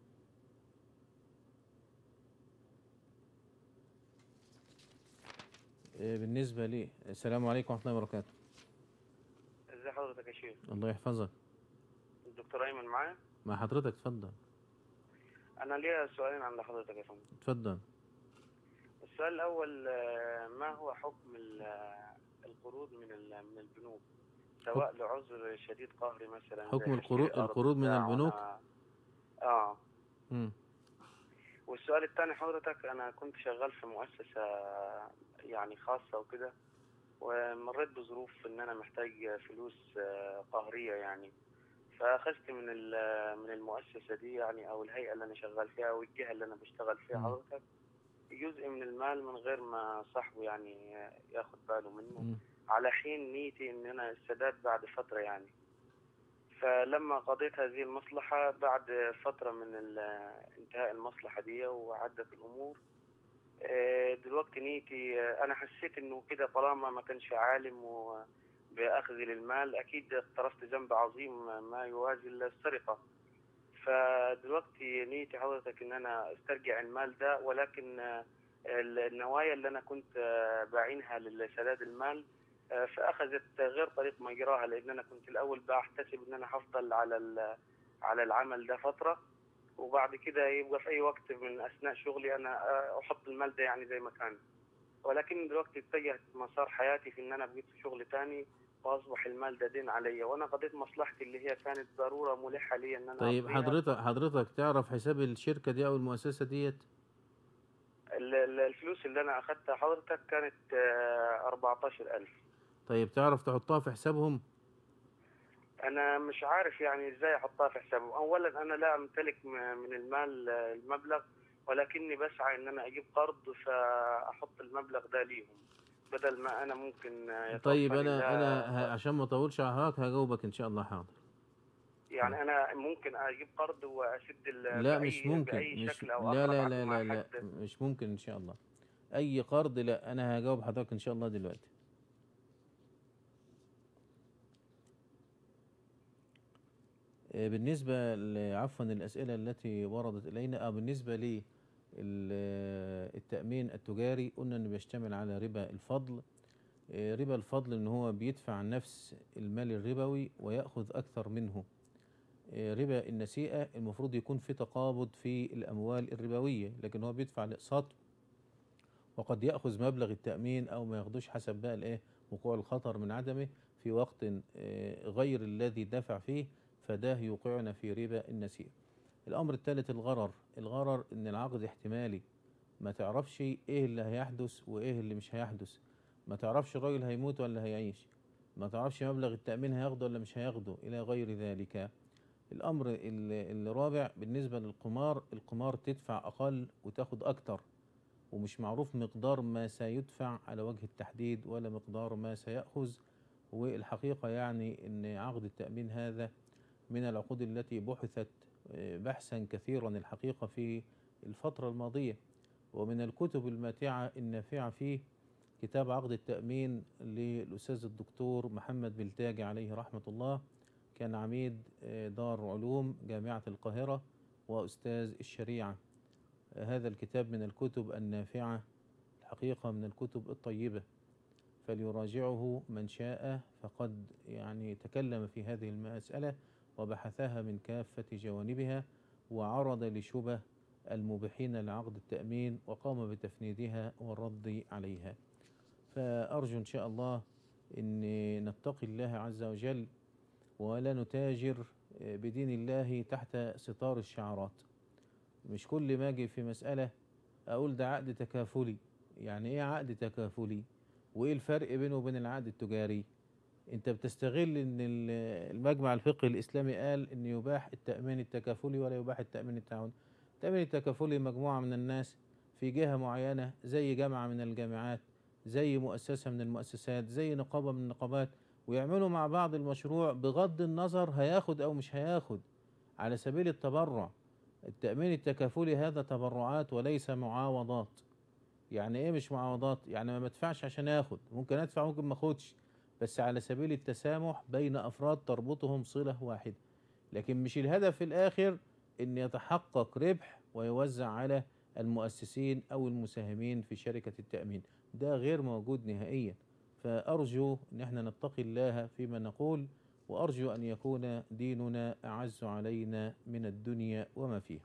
آه، بالنسبة لي السلام عليكم ورحمة الله وبركاته ازي حضرتك يا شيخ الله يحفظك الدكتور ايمن معايا مع حضرتك اتفضل انا ليا سؤالين عند حضرتك يا فندم اتفضل السؤال الاول آه، ما هو حكم ال- آه، القروض من ال- من البنوك سواء لعذر شديد قهري مثلا حكم زي القروض- تشتري أرض القروض من بتاع البنوك؟ وأنا- اه مم. والسؤال الثاني حضرتك انا كنت شغال في مؤسسة يعني خاصة وكده ومريت بظروف ان انا محتاج فلوس آه، قهرية يعني فاخذت من ال- من المؤسسة دي يعني او الهيئة اللي انا شغال فيها او الجهة اللي انا بشتغل فيها مم. حضرتك جزء من المال من غير ما صاحبه يعني ياخد باله منه مم. على حين نيتي ان انا السداد بعد فترة يعني فلما قضيت هذه المصلحة بعد فترة من ال- انتهاء المصلحة دي وعدت الأمور آه، دلوقتي نيتي آه، أنا حسيت إنه كده طالما ما كانش عالم و- بأخذي للمال أكيد اقترفت ذنب عظيم ما يوازي السرقة فدلوقتي نيتي حضرتك إن أنا استرجع المال ده ولكن آه، النوايا اللي أنا كنت آه، باعينها لسداد المال آه، فاخذت غير طريق مجراها لان انا كنت الاول بحتسب ان انا هفضل على ال- على العمل ده فتره وبعد كده يبقى في اي وقت من اثناء شغلي انا آه، احط المال ده يعني زي ما كان ولكن دلوقتي اتجهت مسار حياتي في ان انا بقيت في شغل تاني واصبح المال ده دين عليا وانا قضيت مصلحتي اللي هي كانت ضروره ملحه لي ان انا طيب أقضيها. حضرتك حضرتك تعرف حساب الشركة دي أو المؤسسة ديت ال- ال- الفلوس اللي انا اخذتها حضرتك كانت آه، 14000 طيب تعرف تحطها في حسابهم انا مش عارف يعني ازاي احطها في حسابهم اولا انا لا امتلك م- من المال آه، المبلغ ولكني بسعى ان انا اجيب قرض فاحط المبلغ ده ليهم بدل ما انا ممكن آه، يتوفر طيب لي أنا ده- أنا ه- عشان ما أطولش على هجاوبك إن شاء الله حاضر يعني انا ممكن اجيب قرض واسد ال- لا بأي- مش ممكن باي مش شكل او لا اخر لا عقد لا مع لا, لا حد. مش ممكن ان شاء الله اي قرض لا انا هجاوب حضرتك ان شاء الله دلوقتي آه، بالنسبة ل- عفوا الأسئلة التي وردت إلينا أو بالنسبة لي ال- التأمين التجاري قلنا إنه بيشتمل على ربا الفضل آه، ربا الفضل إن هو بيدفع نفس المال الربوي ويأخذ أكثر منه آه، ربا النسيئة المفروض يكون في تقابض في الأموال الربوية لكن هو بيدفع الأقساط وقد يأخذ مبلغ التأمين أو ما ياخدوش حسب بقى الإيه وقوع الخطر من عدمه في وقت آه، غير الذي دفع فيه فده يوقعنا في ربا النسيئة الأمر الثالث الغرر الغرر إن العقد احتمالي ما تعرفش إيه اللي هيحدث وإيه اللي مش هيحدث ما تعرفش الراجل هيموت ولا هيعيش ما تعرفش مبلغ التأمين هياخده ولا مش هياخده إلى غير ذلك الأمر ال- الرابع بالنسبة للقمار القمار تدفع أقل وتاخد أكتر ومش معروف مقدار ما سيدفع على وجه التحديد ولا مقدار ما سيأخذ والحقيقة يعني أن عقد التأمين هذا من العقود التي بحثت آه، بحثا كثيرا الحقيقة في الفترة الماضية ومن الكتب الماتعة النافعة فيه كتاب عقد التأمين للأستاذ الدكتور محمد بلتاجي عليه رحمة الله كان عميد آه، دار علوم جامعة القاهرة وأستاذ الشريعة آه، هذا الكتاب من الكتب النافعة الحقيقة من الكتب الطيبة فليراجعه من شاء فقد يعني تكلم في هذه المسألة وبحثها من كافة جوانبها وعرض لشبه المبيحين لعقد التأمين وقام بتفنيدها والرد عليها فأرجو إن شاء الله أن نتقي الله عز وجل ولا نتاجر بدين الله تحت ستار الشعارات مش كل ما اجي في مسألة أقول ده عقد تكافلي يعني إيه عقد تكافلي وإيه الفرق بينه وبين العقد التجاري أنت بتستغل إن ال- المجمع الفقهي الإسلامي قال إن يباح التأمين التكافلي ولا يباح التأمين التعاوني التأمين التكافلي مجموعة من الناس في جهة معينة زي جامعة من الجامعات زي مؤسسة من المؤسسات زي نقابة من النقابات ويعملوا مع بعض المشروع بغض النظر هياخد أو مش هياخد على سبيل التبرع التأمين التكافلي هذا تبرعات وليس معاوضات يعني ايه مش معاوضات يعني ما بدفعش عشان اخد ممكن ادفع ممكن ما اخدش بس على سبيل التسامح بين افراد تربطهم صلة واحدة لكن مش الهدف في الاخر ان يتحقق ربح ويوزع على المؤسسين او المساهمين في شركة التأمين ده غير موجود نهائيا فأرجو أن احنا نتقي الله فيما نقول وأرجو أن يكون ديننا أعز علينا من الدنيا وما فيها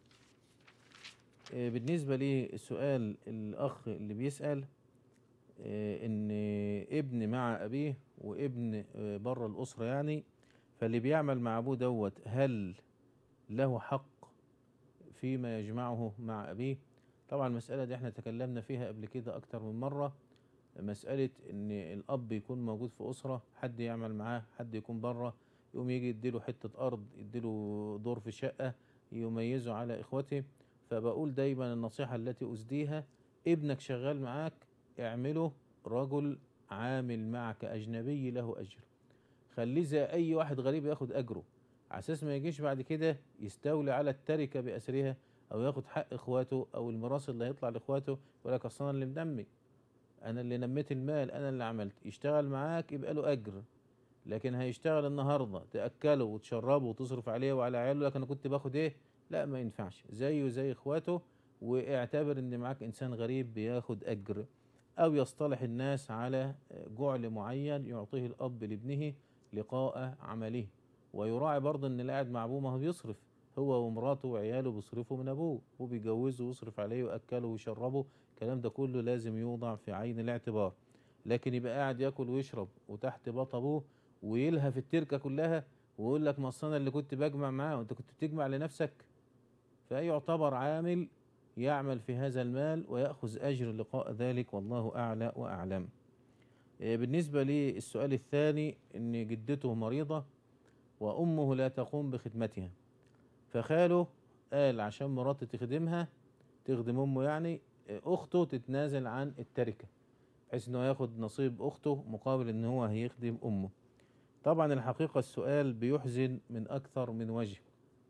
آه، بالنسبة للسؤال الأخ اللي بيسأل آه، إن ابن مع أبيه وابن آه، بره الأسرة يعني فاللي بيعمل مع أبوه دوت هل له حق فيما يجمعه مع أبيه طبعا المسألة دي احنا تكلمنا فيها قبل كده أكتر من مرة مسألة إن الأب يكون موجود في أسرة حد يعمل معاه حد يكون بره يقوم يجي يديله حتة أرض يديله دور في شقة يميزه على إخوته فبقول دايما النصيحة التي أسديها ابنك شغال معاك اعمله رجل عامل معك أجنبي له أجر خليه زي أي واحد غريب ياخد أجره على أساس ما يجيش بعد كده يستولي على التركة بأسرها أو ياخد حق إخواته أو الميراث اللي هيطلع لإخواته يقول لك أصل أنا اللي مدمج أنا اللي نميت المال أنا اللي عملت يشتغل معاك يبقى له أجر لكن هيشتغل النهارده تأكله وتشربه وتصرف عليه وعلى عياله لكن أنا كنت باخد إيه؟ لا ما ينفعش زيه زي إخواته واعتبر إن معاك إنسان غريب بياخد أجر أو يصطلح الناس على جعل معين يعطيه الأب لابنه لقاء عمله ويراعي برضه إن اللي قاعد مع أبوه ما هو بيصرف هو ومراته وعياله بيصرفوا من أبوه هو بيجوزه ويصرف عليه ويأكله ويشربه الكلام ده كله لازم يوضع في عين الاعتبار لكن يبقى قاعد ياكل ويشرب وتحت بط أبوه ويلهى التركة كلها ويقول لك ما أصل أنا اللي كنت بجمع معاه وأنت كنت بتجمع لنفسك فيعتبر عامل يعمل في هذا المال ويأخذ أجر لقاء ذلك والله أعلى وأعلم إيه بالنسبة للسؤال الثاني إن جدته مريضة وأمه لا تقوم بخدمتها فخاله قال عشان مراته تخدمها تخدم أمه يعني إيه، أخته تتنازل عن التركة بحيث إنه ياخد نصيب أخته مقابل إن هو هيخدم أمه طبعا الحقيقة السؤال بيحزن من أكثر من وجه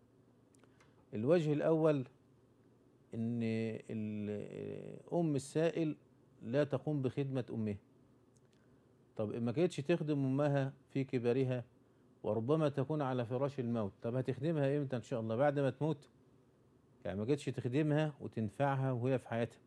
الوجه الأول إن ال- أم السائل لا تقوم بخدمة أمها طب ما كانتش تخدم أمها في كبرها وربما تكون على فراش الموت طب هتخدمها إمتى إن شاء الله بعد ما تموت يعني ما كانتش تخدمها وتنفعها وهي في حياتها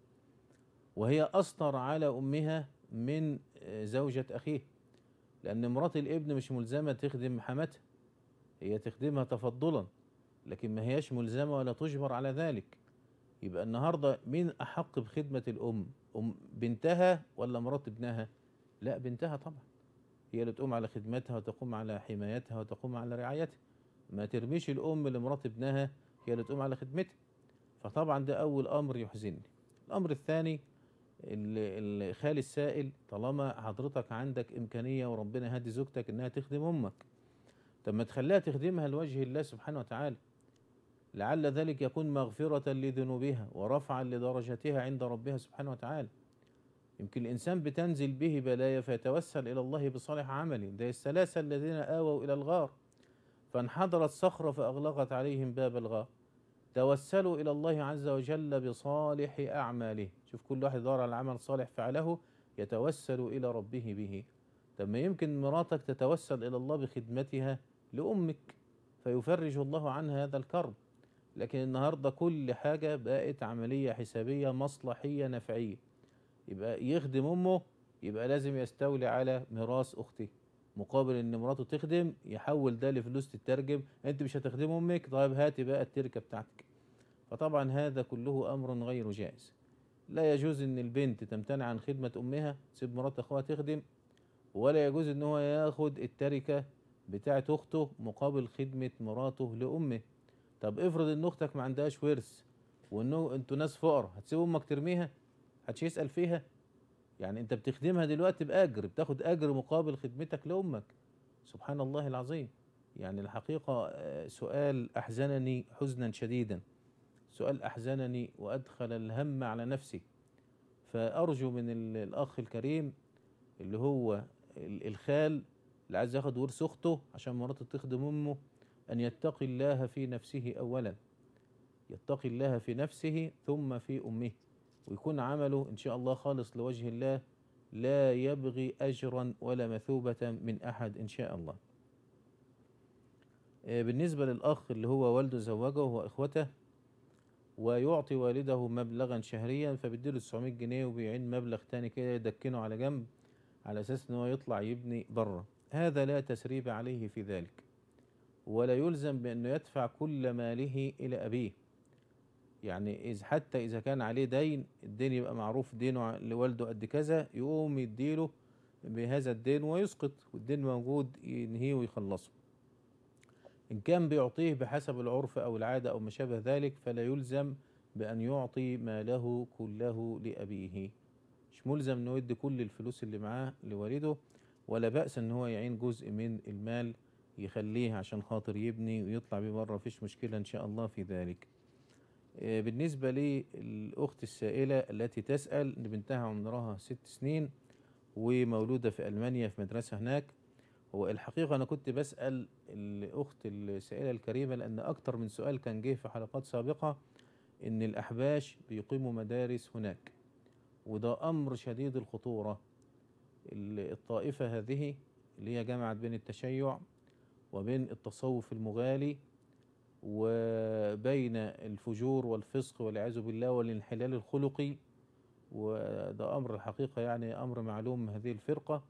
وهي أسطر على أمها من آه، زوجة أخيه لأن مرات الابن مش ملزمة تخدم حماتها هي تخدمها تفضلا لكن ما هياش ملزمة ولا تجبر على ذلك يبقى النهاردة مين أحق بخدمة الأم أم بنتها ولا مرات ابنها لا بنتها طبعا هي اللي تقوم على خدمتها وتقوم على حمايتها وتقوم على رعايتها ما ترميش الأم لمرات ابنها هي اللي تقوم على خدمتها فطبعا ده أول أمر يحزنني الأمر الثاني ال- الخال السائل طالما حضرتك عندك إمكانية وربنا هادي زوجتك إنها تخدم أمك طب ما تخليها تخدمها لوجه الله سبحانه وتعالى لعل ذلك يكون مغفرة لذنوبها ورفعا لدرجتها عند ربها سبحانه وتعالى يمكن الإنسان بتنزل به بلايا فيتوسل إلى الله بصالح عمله ده الثلاثة الذين آووا إلى الغار فانحدرت صخرة فأغلقت عليهم باب الغار توسلوا إلى الله عز وجل بصالح أعماله شوف كل واحد يدور على عمل صالح فعله يتوسل إلى ربه به طب ما يمكن مراتك تتوسل إلى الله بخدمتها لأمك فيفرج الله عنها هذا الكرب لكن النهاردة كل حاجة بقت عملية حسابية مصلحية نفعية يبقى يخدم أمه يبقى لازم يستولي على ميراث أخته مقابل ان مراته تخدم يحول ده لفلوس تترجم انت مش هتخدم امك طيب هاتي بقى التركه بتاعتك فطبعا هذا كله امر غير جائز لا يجوز ان البنت تمتنع عن خدمه امها تسيب مرات اخوها تخدم ولا يجوز ان هو ياخد التركه بتاعت اخته مقابل خدمه مراته لامه طب افرض ان اختك ما عندهاش ورث وانه انتوا ناس فقراء هتسيب امك ترميها محدش يسال فيها يعني انت بتخدمها دلوقتي باجر بتاخد اجر مقابل خدمتك لامك سبحان الله العظيم يعني الحقيقه آه، سؤال احزنني حزنا شديدا سؤال احزنني وادخل الهم على نفسي فارجو من ال- الاخ الكريم اللي هو ال- الخال اللي عايز ياخد ورث اخته عشان مراته تخدم امه ان يتقي الله في نفسه اولا يتقي الله في نفسه ثم في امه ويكون عمله إن شاء الله خالص لوجه الله لا يبغي أجرا ولا مثوبة من أحد إن شاء الله آه، بالنسبة للأخ اللي هو والده زوجه وإخوته ويعطي والده مبلغا شهريا فبيديله 900 جنيه وبيعين مبلغ تاني كده يدكنه على جنب على اساس ان هو يطلع يبني بره هذا لا تسريب عليه في ذلك ولا يلزم بانه يدفع كل ماله الى ابيه يعني إذ حتى اذا كان عليه دين الدين يبقى معروف دينه ع- لوالده قد كذا يقوم يديله بهذا الدين ويسقط والدين موجود ينهيه ويخلصه إن كان بيعطيه بحسب العرف أو العادة أو ما شابه ذلك فلا يلزم بأن يعطي ماله كله لأبيه مش ملزم إنه يدي كل الفلوس اللي معاه لوالده ولا بأس إن هو يعين جزء من المال يخليه عشان خاطر يبني ويطلع بيه بره مفيش مشكلة إن شاء الله في ذلك آه، بالنسبة للأخت السائلة التي تسأل إن بنتها عمرها ست سنين ومولودة في ألمانيا في مدرسة هناك هو الحقيقة أنا كنت بسأل الأخت السائلة الكريمة لأن أكتر من سؤال كان جه في حلقات سابقة إن الأحباش بيقيموا مدارس هناك وده أمر شديد الخطورة ال- الطائفة هذه اللي هي جمعت بين التشيع وبين التصوف المغالي وبين الفجور والفسق والعياذ بالله والانحلال الخلقي وده أمر الحقيقة يعني أمر معلوم هذه الفرقة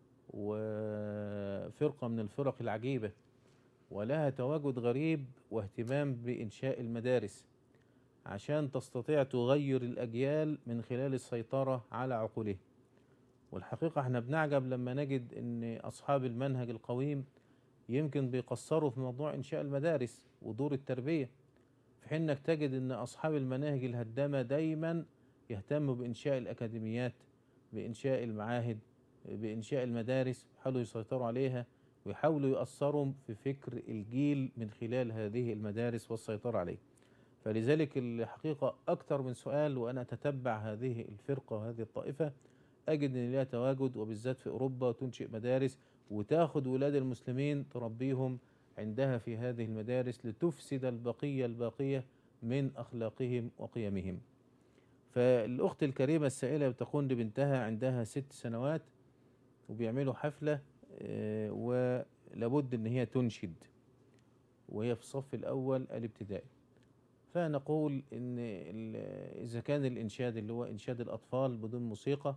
وفرقة من الفرق العجيبة ولها تواجد غريب واهتمام بإنشاء المدارس عشان تستطيع تغير الأجيال من خلال السيطرة على عقولهم والحقيقة احنا بنعجب لما نجد ان أصحاب المنهج القويم يمكن بيقصروا في موضوع إنشاء المدارس ودور التربية في حين انك تجد ان أصحاب المناهج الهدامة دايما يهتموا بإنشاء الأكاديميات بإنشاء المعاهد بإنشاء المدارس يحاولوا يسيطروا عليها ويحاولوا يأثروا في فكر الجيل من خلال هذه المدارس والسيطرة عليه فلذلك الحقيقة أكثر من سؤال وأنا أتتبع هذه الفرقة وهذه الطائفة أجد أن لها تواجد وبالذات في أوروبا تنشئ مدارس وتاخد ولاد المسلمين تربيهم عندها في هذه المدارس لتفسد البقية الباقية من أخلاقهم وقيمهم فالأخت الكريمة السائلة بتقول لبنتها عندها ست سنوات وبيعملوا حفلة آه، ولابد ان هي تنشد وهي في الصف الاول الابتدائي فنقول ان ال- اذا كان الانشاد اللي هو انشاد الاطفال بدون موسيقى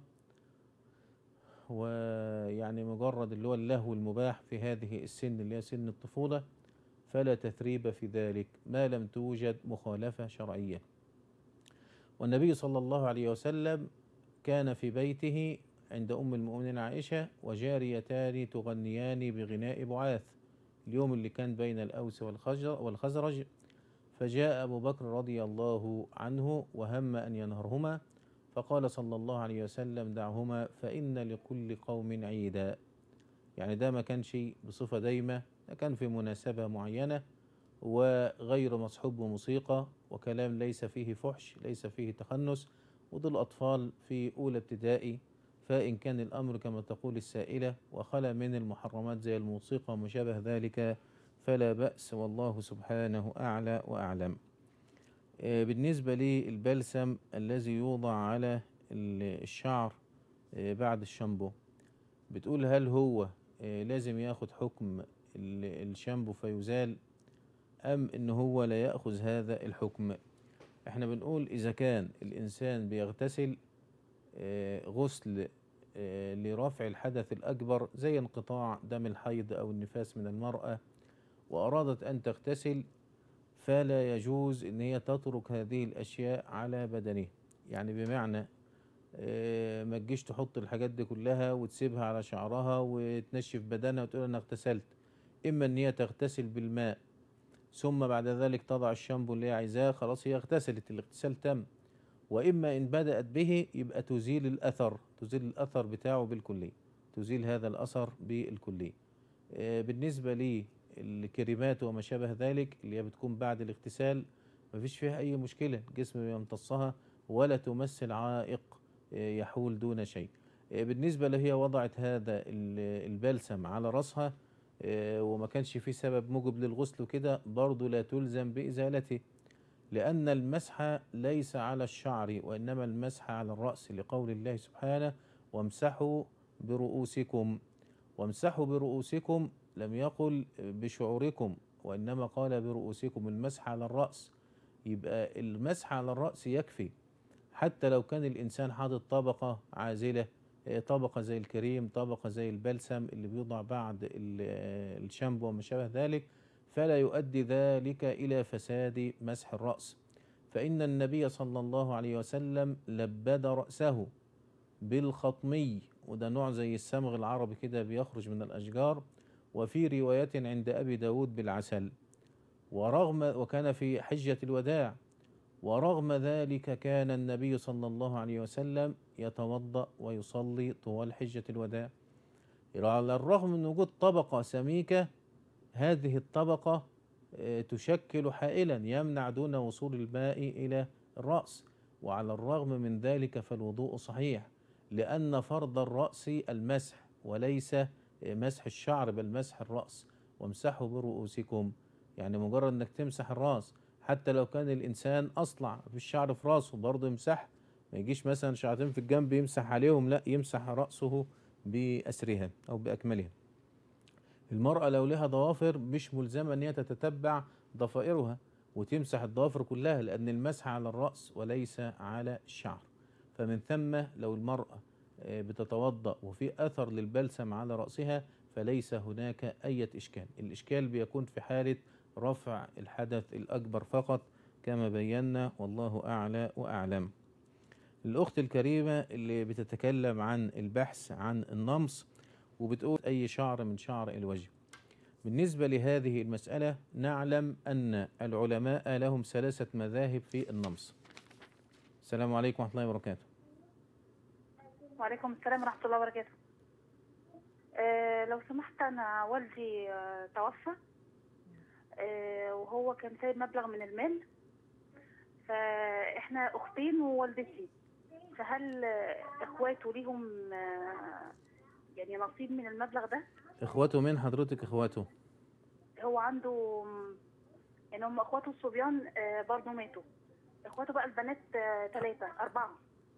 ويعني مجرد اللي هو اللهو المباح في هذه السن اللي هي سن الطفولة فلا تثريب في ذلك ما لم توجد مخالفة شرعية والنبي صلى الله عليه وسلم كان في بيته عند أم المؤمنين عائشة وجاريتان تغنيان بغناء بعاث اليوم اللي كان بين الأوس والخزر- والخزرج فجاء أبو بكر رضي الله عنه وهم أن ينهرهما فقال صلى الله عليه وسلم دعهما فإن لكل قوم عيدا يعني ده ما كانش بصفة دايمة ده كان في مناسبة معينة وغير مصحوب بموسيقى وكلام ليس فيه فحش ليس فيه تخنس ودول أطفال في أولى ابتدائي فإن كان الأمر كما تقول السائلة وخلا من المحرمات زي الموسيقى وما شابه ذلك فلا بأس والله سبحانه أعلى وأعلم آه، بالنسبة للبلسم الذي يوضع على ال- الشعر آه، بعد الشامبو بتقول هل هو آه، لازم ياخد حكم ال- الشامبو فيزال أم إن هو لا يأخذ هذا الحكم احنا بنقول إذا كان الإنسان بيغتسل آه، غسل آه، لرفع الحدث الأكبر زي انقطاع دم الحيض أو النفاس من المرأة وأرادت أن تغتسل فلا يجوز ان هي تترك هذه الاشياء على بدنها يعني بمعنى آه، ما تجيش تحط الحاجات دي كلها وتسيبها على شعرها وتنشف بدنها وتقول انا اغتسلت اما ان هي تغتسل بالماء ثم بعد ذلك تضع الشامبو اللي هي عايزاه خلاص هي اغتسلت الاغتسال تم واما ان بدات به يبقى تزيل الاثر تزيل الاثر بتاعه بالكليه تزيل هذا الاثر بالكليه آه، بالنسبه لي الكريمات وما شابه ذلك اللي هي بتكون بعد الاغتسال مفيش فيها أي مشكلة الجسم يمتصها ولا تمثل عائق آه، يحول دون شيء آه، بالنسبة لهي وضعت هذا ال- البلسم على رأسها آه، وما كانش فيه سبب موجب للغسل وكده برضه لا تلزم بإزالته لأن المسح ليس على الشعر وإنما المسح على الرأس لقول الله سبحانه وامسحوا برؤوسكم وامسحوا برؤوسكم لم يقل بشعوركم وإنما قال برؤوسكم المسح على الرأس يبقى المسح على الرأس يكفي حتى لو كان الإنسان حاطط طبقة عازلة آه، طبقة زي الكريم طبقة زي البلسم اللي بيوضع بعد ال- آه، الشامبو وما شابه ذلك فلا يؤدي ذلك إلى فساد مسح الرأس فإن النبي صلى الله عليه وسلم لبد رأسه بالخطمي وده نوع زي الصمغ العربي كده بيخرج من الأشجار وفي رواية عند أبي داود بالعسل ورغم وكان في حجة الوداع ورغم ذلك كان النبي صلى الله عليه وسلم يتوضأ ويصلي طوال حجة الوداع على الرغم من وجود طبقة سميكة هذه الطبقة آه، تشكل حائلا يمنع دون وصول الماء إلى الرأس وعلى الرغم من ذلك فالوضوء صحيح لأن فرض الرأس المسح وليس آه، مسح الشعر بل مسح الرأس وامسحوا برؤوسكم يعني مجرد انك تمسح الراس حتى لو كان الانسان اصلع في الشعر في راسه برضه يمسح ما يجيش مثلا شعرتين في الجنب يمسح عليهم لا يمسح راسه باسرها او باكملها المرأة لو لها ضوافر مش ملزمة ان هي تتتبع ضفائرها وتمسح الضوافر كلها لان المسح على الرأس وليس على الشعر فمن ثم لو المرأة آه، بتتوضأ وفي أثر للبلسم على رأسها فليس هناك أي إشكال الإشكال بيكون في حالة رفع الحدث الأكبر فقط كما بينا والله أعلى وأعلم الأخت الكريمة اللي بتتكلم عن البحث عن النمص وبتقول أي شعر من شعر الوجه بالنسبة لهذه المسألة نعلم أن العلماء لهم ثلاثة مذاهب في النمص السلام عليكم ورحمة الله وبركاته وعليكم السلام ورحمة الله وبركاته آه لو سمحت أنا والدي آه توفى آه وهو كان سايب مبلغ من المال فإحنا أختين ووالدتي فهل آه، إخواته ليهم آه يعني نصيب من المبلغ ده إخواته من حضرتك إخواته هو عنده م- يعني هم إخواته الصبيان آه برضه ماتوا إخواته بقى البنات آه ثلاثة أربعة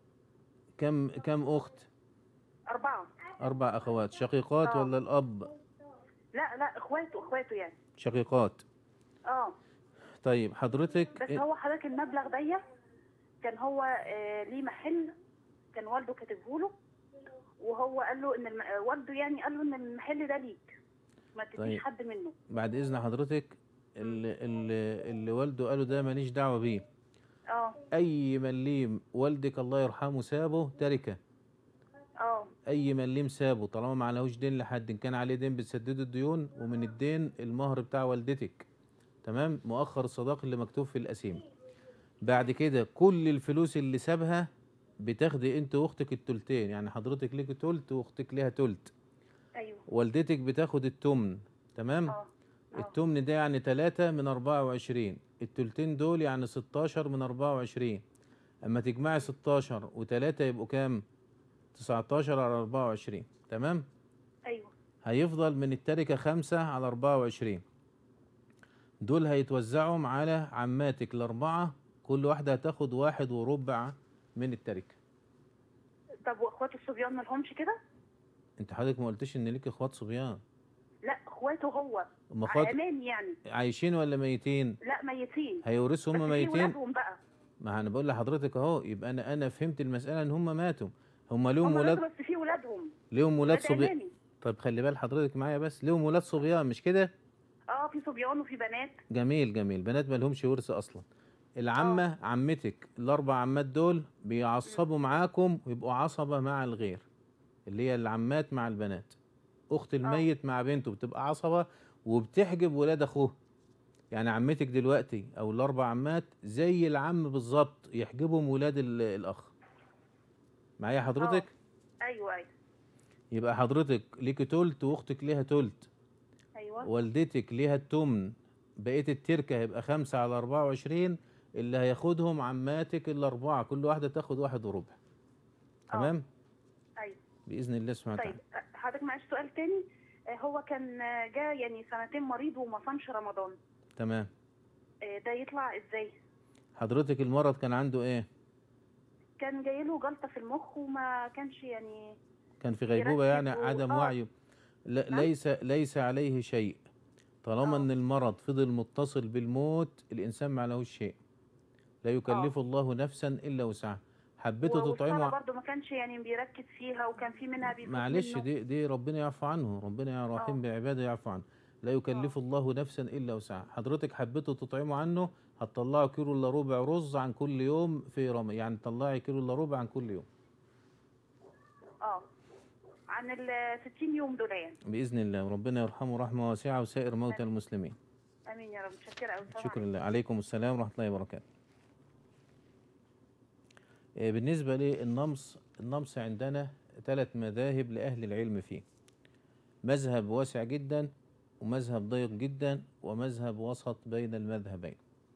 كم كم أخت أربعة أربع أخوات شقيقات آه. ولا الأب لا لا إخواته إخواته يعني شقيقات اه طيب حضرتك بس هو حضرتك المبلغ ده كان هو آه ليه محل كان والده كاتبه له وهو قال له ان الم... آه، والده يعني قال له ان المحل ده ليك ما تديش طيب. حد منه بعد إذن حضرتك اللي, اللي, اللي والده قاله ده ماليش دعوة بيه اه أي مليم والدك الله يرحمه سابه تركه اه أي مليم سابه طالما ما عليهوش دين لحد إن كان عليه دين بتسددوا الديون ومن الدين المهر بتاع والدتك تمام مؤخر الصداق اللي مكتوب في القسيم بعد كده كل الفلوس اللي سابها بتاخدي انت واختك التلتين يعني حضرتك ليكي تلت واختك ليها تلت ايوه والدتك بتاخد التمن تمام اه التمن ده يعني تلاتة من أربعة وعشرين التلتين دول يعني ستاشر من أربعة وعشرين أما تجمعي ستاشر وتلاتة يبقوا كام تسعتاشر على أربعة وعشرين تمام ايوه هيفضل من التركة خمسة على أربعة وعشرين دول هيتوزعهم على عماتك الأربعة كل واحدة هتاخد واحد وربع من التركة طب واخواته الصبيان ما لهمش كده انت حضرتك ما قلتش ان ليك اخوات صبيان لا اخواته هو أما اخوات عمان يعني عايشين ولا ميتين لا ميتين هيورثوا بس هم في ميتين ولادهم بقى ما انا بقول لحضرتك اهو يبقى انا انا فهمت المساله ان هم ماتوا هم ليهم هم ولاد ماتوا بس في ولادهم ليهم ولاد ولاد صبيان عمامي. طيب خلي بال حضرتك معايا بس ليهم ولاد صبيان مش كده اه في صبيان وفي بنات جميل جميل بنات ما لهمش ورث اصلا العمه عمتك الاربع عمات دول بيعصبوا معاكم ويبقوا عصبه مع الغير اللي هي العمات مع البنات اخت الميت مع بنته بتبقى عصبه وبتحجب ولاد اخوه يعني عمتك دلوقتي او الاربع عمات زي العم بالظبط يحجبهم ولاد ال- الاخ معايا حضرتك ايوه ايوه يبقى حضرتك ليكي تلت واختك ليها تلت ايوه والدتك ليها التمن بقية التركة هيبقى خمسة على أربعة وعشرين اللي هياخدهم عماتك الأربعة كل واحدة تاخد واحد وربع تمام ايوه بإذن الله سبحانه طيب وتعالى آه، حضرتك معلش سؤال تاني آه، هو كان آه، جا يعني سنتين مريض وما صامش رمضان تمام آه، ده يطلع ازاي حضرتك المرض كان عنده إيه كان جاي له جلطه في المخ وما كانش يعني كان في غيبوبة يعني يركز و- عدم آه. وعي لا ليس ليس عليه شيء طالما ان المرض فضل متصل بالموت الانسان ما عليهوش شيء لا يكلف الله نفسا الا وسعها حبيتوا والصلاة تطعموا برضه ما كانش يعني بيركز فيها وكان في منها بيفوت معلش منه. دي دي ربنا يعفو عنه ربنا يا رحيم بعباده يعفو عنه لا يكلف الله نفسا الا وسعها حضرتك حبيتوا تطعموا عنه هتطلعوا كيلو الا ربع رز عن كل يوم في رمضان يعني طلعي كيلو الا ربع عن كل يوم اه عن ال 60 يوم دول يعني باذن الله ربنا يرحمه رحمه واسعه وسائر موتى المسلمين امين يا رب متشكره قوي شكرا لله عليكم السلام ورحمه الله وبركاته آه، بالنسبه للنمص النمص عندنا ثلاث مذاهب لاهل العلم فيه مذهب واسع جدا ومذهب ضيق جدا ومذهب وسط بين المذهبين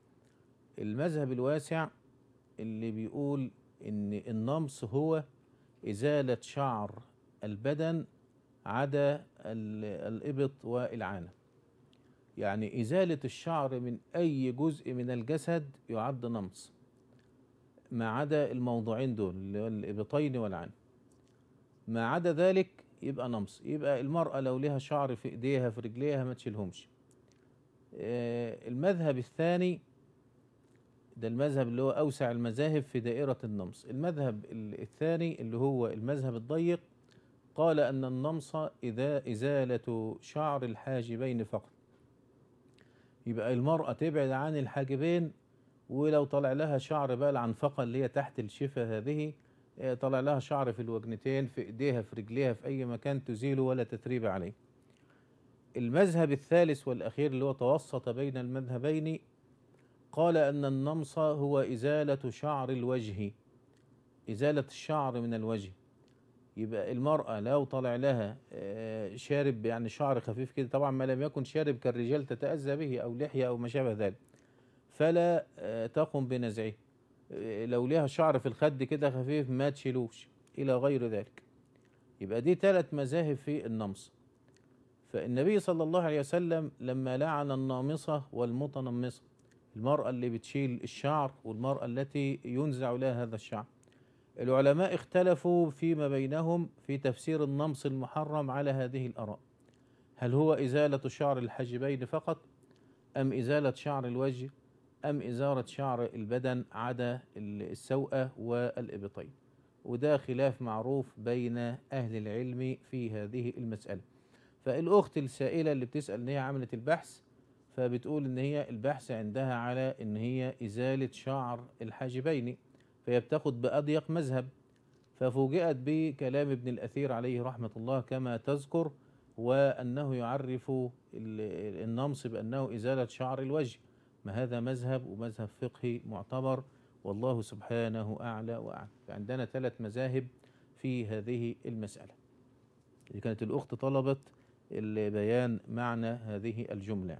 المذهب الواسع اللي بيقول ان النمص هو ازاله شعر البدن عدا ال- الابط والعانه يعني ازاله الشعر من اي جزء من الجسد يعد نمص ما عدا الموضوعين دول اللي هو الابطين والعانه ما عدا ذلك يبقى نمص يبقى المرأة لو لها شعر في ايديها في رجليها ما تشيلهمش آه، المذهب الثاني ده المذهب اللي هو أوسع المذاهب في دائرة النمص المذهب ال- الثاني اللي هو المذهب الضيق قال أن النمص إذا إزالة شعر الحاجبين فقط يبقى المرأة تبعد عن الحاجبين ولو طلع لها شعر بقى العنفقة اللي هي تحت الشفة هذه آه، طلع لها شعر في الوجنتين في ايديها في رجليها في اي مكان تزيله ولا تتريب عليه المذهب الثالث والاخير اللي هو توسط بين المذهبين قال ان النمص هو ازاله شعر الوجه ازاله الشعر من الوجه يبقى المرأة لو طلع لها آه، شارب يعني شعر خفيف كده طبعا ما لم يكن شارب كالرجال تتأذى به أو لحية أو ما شابه ذلك فلا آه، تقم بنزعه آه، لو لها شعر في الخد كده خفيف ما تشيلوش إلى غير ذلك يبقى دي ثلاث مذاهب في النمص فالنبي صلى الله عليه وسلم لما لعن النامصة والمتنمصة المرأة اللي بتشيل الشعر والمرأة التي ينزع لها هذا الشعر العلماء اختلفوا فيما بينهم في تفسير النمص المحرم على هذه الآراء هل هو إزالة شعر الحاجبين فقط أم إزالة شعر الوجه أم إزالة شعر البدن عدا السوءة والإبطين وده خلاف معروف بين أهل العلم في هذه المسألة فالأخت السائلة اللي بتسأل إن هي عملت البحث فبتقول إن هي البحث عندها على إن هي إزالة شعر الحاجبين فهي بتاخد بأضيق مذهب ففوجئت بكلام ابن الأثير عليه رحمة الله كما تذكر وأنه يعرف ال- النمص بأنه إزالة شعر الوجه ما هذا مذهب ومذهب فقهي معتبر والله سبحانه أعلى وأعلم عندنا ثلاث مذاهب في هذه المسألة إذا كانت الأخت طلبت بيان معنى هذه الجملة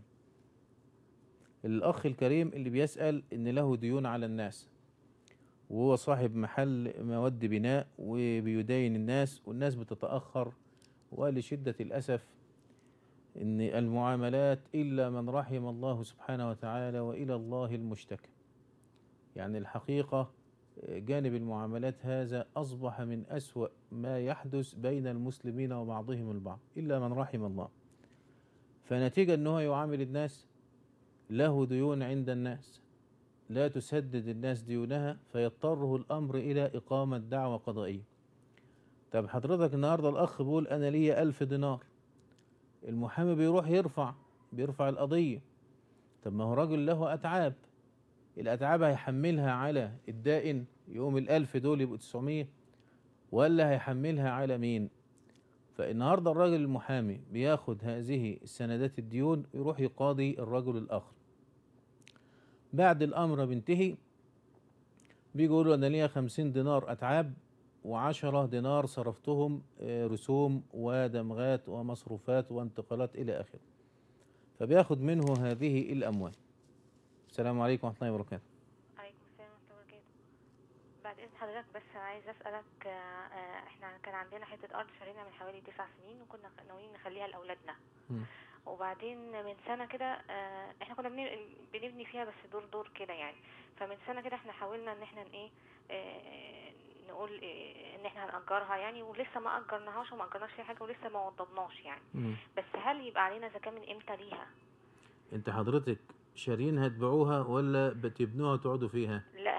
الأخ الكريم اللي بيسأل إن له ديون على الناس وهو صاحب محل مواد بناء وبيدين الناس والناس بتتأخر ولشدة الأسف إن المعاملات إلا من رحم الله سبحانه وتعالى وإلى الله المشتكى يعني الحقيقة جانب المعاملات هذا أصبح من أسوأ ما يحدث بين المسلمين وبعضهم البعض إلا من رحم الله فنتيجة أنه يعامل الناس له ديون عند الناس لا تسدد الناس ديونها فيضطره الأمر إلى إقامة دعوة قضائية طب حضرتك النهاردة الأخ بيقول أنا ليا ألف دينار المحامي بيروح يرفع بيرفع القضية طب ما هو راجل له أتعاب الأتعاب هيحملها على الدائن يقوم الألف دول يبقوا 900 ولا هيحملها على مين فالنهاردة الراجل المحامي بياخد هذه السندات الديون يروح يقاضي الرجل الآخر بعد الأمر بينتهي بيقولوا أنا ليا خمسين دينار أتعاب وعشرة دينار صرفتهم آه، رسوم ودمغات ومصروفات وانتقالات إلى آخره فبياخد منه هذه الأموال السلام عليكم ورحمة الله وبركاته عليكم السلام ورحمة الله وبركاته بعد إذن حضرتك بس عايز أسألك آه، آه، إحنا كان عندنا حتة أرض شارينا من حوالي تسع سنين وكنا ناويين نخليها لأولادنا مم. وبعدين من سنة كده آه، إحنا كنا بن- بنبني فيها بس دور دور كده يعني فمن سنة كده إحنا حاولنا إن إحنا إيه آه، نقول إيه إن إحنا هنأجرها يعني ولسه ما أجرناهاش وما أجرناش فيها حاجة ولسه ما وضبناش يعني مم. بس هل يبقى علينا زكاة من إمتى ليها؟ انت حضرتك شاريين هتبيعوها ولا بتبنوها وتقعدوا فيها لا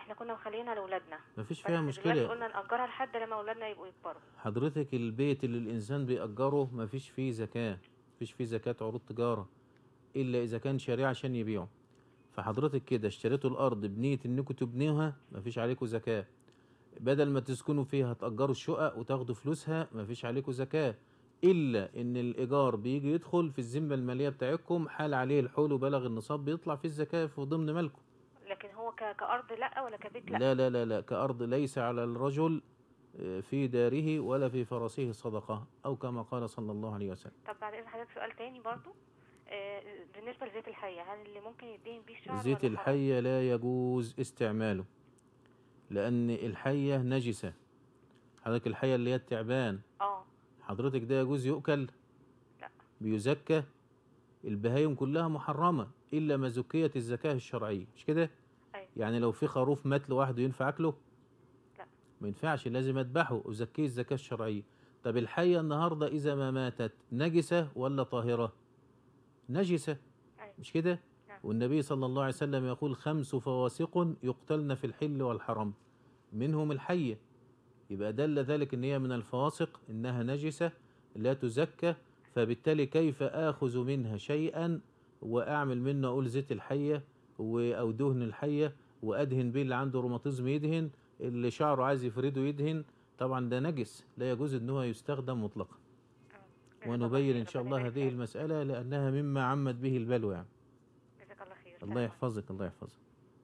احنا كنا مخلينها لاولادنا مفيش بس فيها دلوقتي مشكلة قلنا نأجرها لحد لما اولادنا يبقوا يكبروا حضرتك البيت اللي الإنسان بيأجره مفيش فيه زكاة مفيش فيه زكاة عروض تجارة إلا إذا كان شاريه عشان يبيعه فحضرتك كده اشتريتوا الأرض بنية إنكم تبنيوها مفيش عليكم زكاة بدل ما تسكنوا فيها تأجروا الشقق وتاخدوا فلوسها مفيش عليكم زكاة إلا إن الإيجار بيجي يدخل في الذمة المالية بتاعتكم حال عليه الحول وبلغ النصاب بيطلع فيه الزكاة في ضمن مالكم لكن هو ك... كأرض لا ولا كبيت لا, لا لا لا لا كأرض ليس على الرجل آه، في داره ولا في فرسه صدقة أو كما قال صلى الله عليه وسلم طب بعد اذن حضرتك سؤال تاني برضو آه، بالنسبة لزيت الحية هل اللي ممكن يدين بيه الشعر زيت ولا حرام؟ الحية لا يجوز استعماله لأن الحية نجسة حضرتك الحية اللي هي التعبان اه حضرتك ده يجوز يؤكل لا. بيزكى البهايم كلها محرمة إلا ما زكيت الزكاة الشرعية مش كده أيوة. يعني لو في خروف مات لوحده ينفع أكله لا. ما ينفعش لازم أذبحه وزكيه الزكاة الشرعية طب الحية النهاردة إذا ما ماتت نجسة ولا طاهرة نجسة أيوة. مش كده نعم. والنبي صلى الله عليه وسلم يقول خمس فواسق يقتلن في الحل والحرم منهم الحية يبقى دل ذلك ان هي من الفواسق انها نجسة لا تزكى فبالتالي كيف اخذ منها شيئا واعمل منه اقول زيت الحية و- او دهن الحية وادهن بيه اللي عنده روماتيزم يدهن اللي شعره عايز يفرده يدهن طبعا ده نجس لا يجوز ان هو يستخدم مطلقا جزاك الله ونبين خير، ان شاء ربنا الله يبارك هذه فيك. المسألة لانها مما عمت به البلوى يعني جزاك الله خير الله سلام. يحفظك الله يحفظك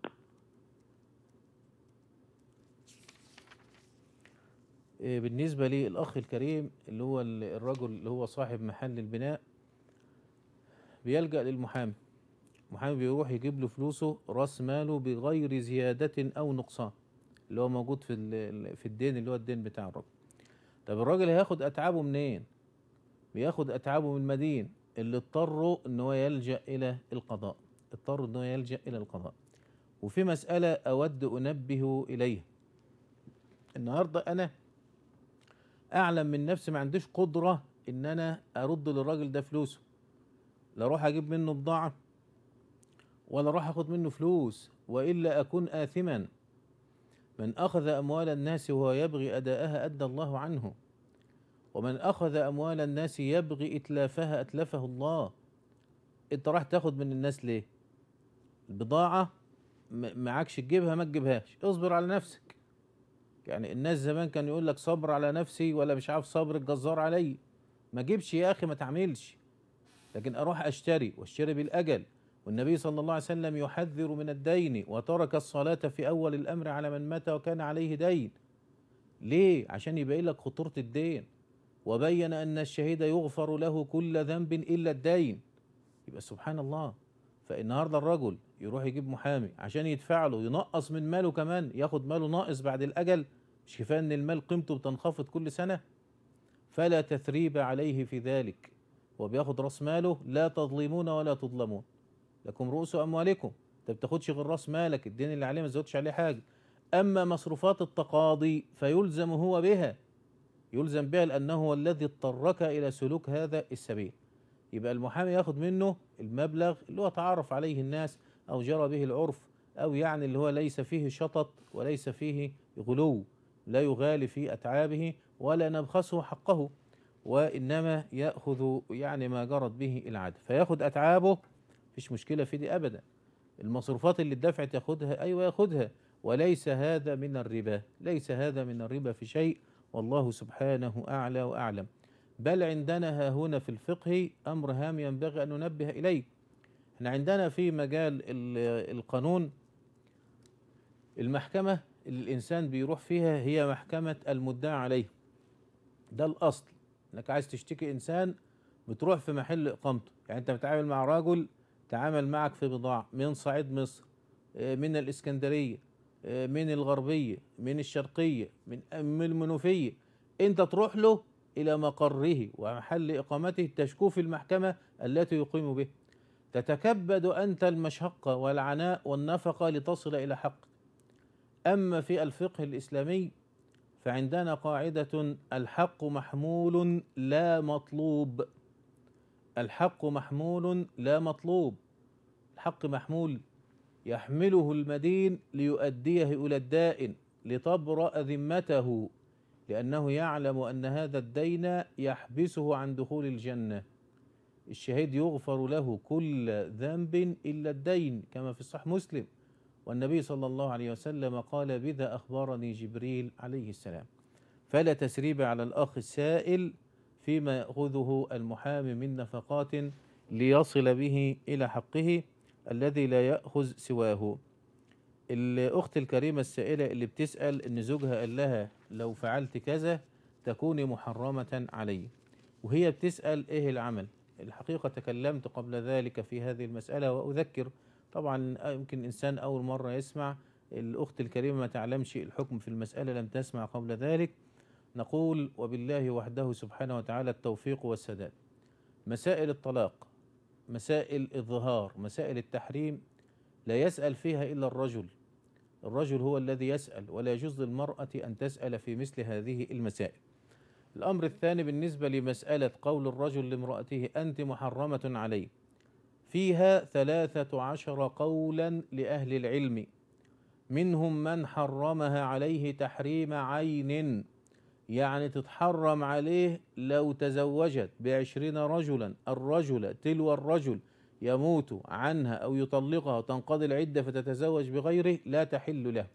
إيه بالنسبة للأخ الكريم اللي هو ال- الرجل اللي هو صاحب محل البناء بيلجأ للمحامي المحامي بيروح يجيب له فلوسه راس ماله بغير زيادة أو نقصان اللي هو موجود في ال- في الدين اللي هو الدين بتاع الراجل طب الراجل هياخد أتعابه منين؟ بياخد أتعابه من المدين اللي اضطروا إن هو يلجأ إلى القضاء اضطر إن هو يلجأ إلى القضاء وفي مسألة أود أنبه إليها النهاردة أنا أعلم من نفسي ما عنديش قدرة إن أنا أرد للراجل ده فلوسه لا أروح أجيب منه بضاعة ولا أروح أخد منه فلوس وإلا أكون آثما من أخذ أموال الناس وهو يبغي أداءها أدى الله عنه ومن أخذ أموال الناس يبغي إتلافها أتلفه الله أنت راح تاخد من الناس ليه البضاعة م- معكش تجيبها ما تجيبهاش اصبر على نفسك يعني الناس زمان كان يقول لك صبر على نفسي ولا مش عارف صبر الجزار علي ما جيبش يا اخي ما تعملش لكن اروح اشتري واشتري بالاجل والنبي صلى الله عليه وسلم يحذر من الدين وترك الصلاة في اول الامر على من مات وكان عليه دين ليه عشان يبين لك خطورة الدين وبين ان الشهيد يغفر له كل ذنب الا الدين يبقى سبحان الله فالنهارده الرجل يروح يجيب محامي عشان يدفع له ينقص من ماله كمان ياخد ماله ناقص بعد الاجل مش كفايه ان المال قيمته بتنخفض كل سنه فلا تثريب عليه في ذلك هو بياخد راس ماله لا تظلمون ولا تظلمون لكم رؤوس اموالكم انت بتاخدش غير راس مالك الدين اللي عليه ما تزودش عليه حاجه اما مصروفات التقاضي فيلزم هو بها يلزم بها لانه هو الذي اضطرك الى سلوك هذا السبيل يبقى المحامي ياخد منه المبلغ اللي هو تعرف عليه الناس او جرى به العرف او يعني اللي هو ليس فيه شطط وليس فيه غلو لا يغالي في اتعابه ولا نبخسه حقه وانما ياخذ يعني ما جرت به العاده فياخد اتعابه مفيش مشكله في دي ابدا المصروفات اللي اتدفعت ياخدها ايوه ياخدها وليس هذا من الربا ليس هذا من الربا في شيء والله سبحانه اعلى واعلم بل عندنا ها هنا في الفقه امر هام ينبغي ان ننبه اليه احنا عندنا في مجال ال- القانون المحكمة اللي الإنسان بيروح فيها هي محكمة المدعى عليه ده الأصل إنك عايز تشتكي إنسان بتروح في محل إقامته يعني أنت بتتعامل مع رجل تعامل معك في بضاعة من صعيد مصر آه، من الإسكندرية آه، من الغربية من الشرقية من من المنوفية أنت تروح له إلى مقره ومحل إقامته تشكو في المحكمة التي يقيم به تتكبد أنت المشقة والعناء والنفقة لتصل إلى حق أما في الفقه الإسلامي فعندنا قاعدة الحق محمول لا مطلوب الحق محمول لا مطلوب الحق محمول يحمله المدين ليؤديه إلى الدائن لتبرأ ذمته لأنه يعلم أن هذا الدين يحبسه عن دخول الجنة الشهيد يغفر له كل ذنب إلا الدين كما في الصحيح مسلم والنبي صلى الله عليه وسلم قال بذا أخبرني جبريل عليه السلام فلا تسريب على الأخ السائل فيما يأخذه المحامي من نفقات ليصل به إلى حقه الذي لا يأخذ سواه الأخت الكريمة السائلة اللي بتسأل إن زوجها قال لها لو فعلت كذا تكوني محرمة علي وهي بتسأل إيه العمل الحقيقة تكلمت قبل ذلك في هذه المسألة وأذكر طبعا يمكن إنسان أول مرة يسمع الأخت الكريمة ما تعلمش الحكم في المسألة لم تسمع قبل ذلك نقول وبالله وحده سبحانه وتعالى التوفيق والسداد مسائل الطلاق مسائل الظهار مسائل التحريم لا يسأل فيها إلا الرجل الرجل هو الذي يسأل ولا يجوز للمرأة أن تسأل في مثل هذه المسائل الأمر الثاني بالنسبة لمسألة قول الرجل لامرأته أنت محرمة علي فيها ثلاثة عشر قولا لأهل العلم منهم من حرمها عليه تحريم عين يعني تتحرم عليه لو تزوجت بعشرين رجلا الرجل تلو الرجل يموت عنها أو يطلقها وتنقضي العدة فتتزوج بغيره لا تحل له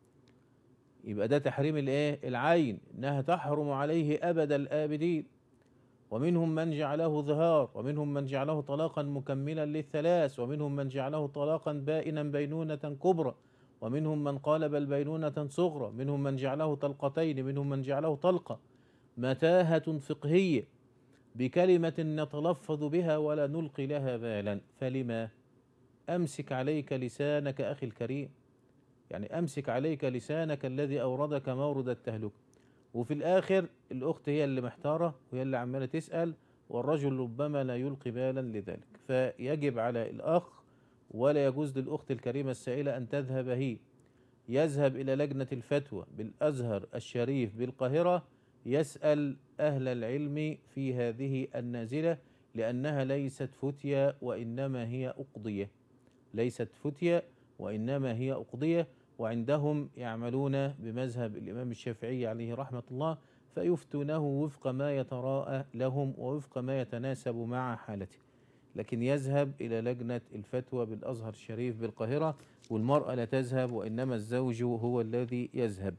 يبقى ده تحريم الايه العين انها تحرم عليه ابد الابدين ومنهم من جعله ظهار ومنهم من جعله طلاقا مكملا للثلاث ومنهم من جعله طلاقا بائنا بينونة كبرى ومنهم من قال بل بينونة صغرى منهم من جعله طلقتين منهم من جعله طلقة متاهة فقهية بكلمة نتلفظ بها ولا نلقي لها بالا فلما أمسك عليك لسانك أخي الكريم يعني أمسك عليك لسانك الذي أوردك مورد التهلكة وفي الآخر الأخت هي اللي محتارة وهي اللي عمالة تسأل والرجل ربما لا يلقي بالا لذلك فيجب على الأخ ولا يجوز للأخت الكريمة السائلة أن تذهب هي يذهب إلى لجنة الفتوى بالأزهر الشريف بالقاهرة يسأل أهل العلم في هذه النازلة لأنها ليست فتية وإنما هي أقضية ليست فتية وإنما هي أقضية وعندهم يعملون بمذهب الإمام الشافعي عليه رحمة الله فيفتونه وفق ما يتراءى لهم ووفق ما يتناسب مع حالته لكن يذهب إلى لجنة الفتوى بالأزهر الشريف بالقاهرة والمرأة لا تذهب وإنما الزوج هو الذي يذهب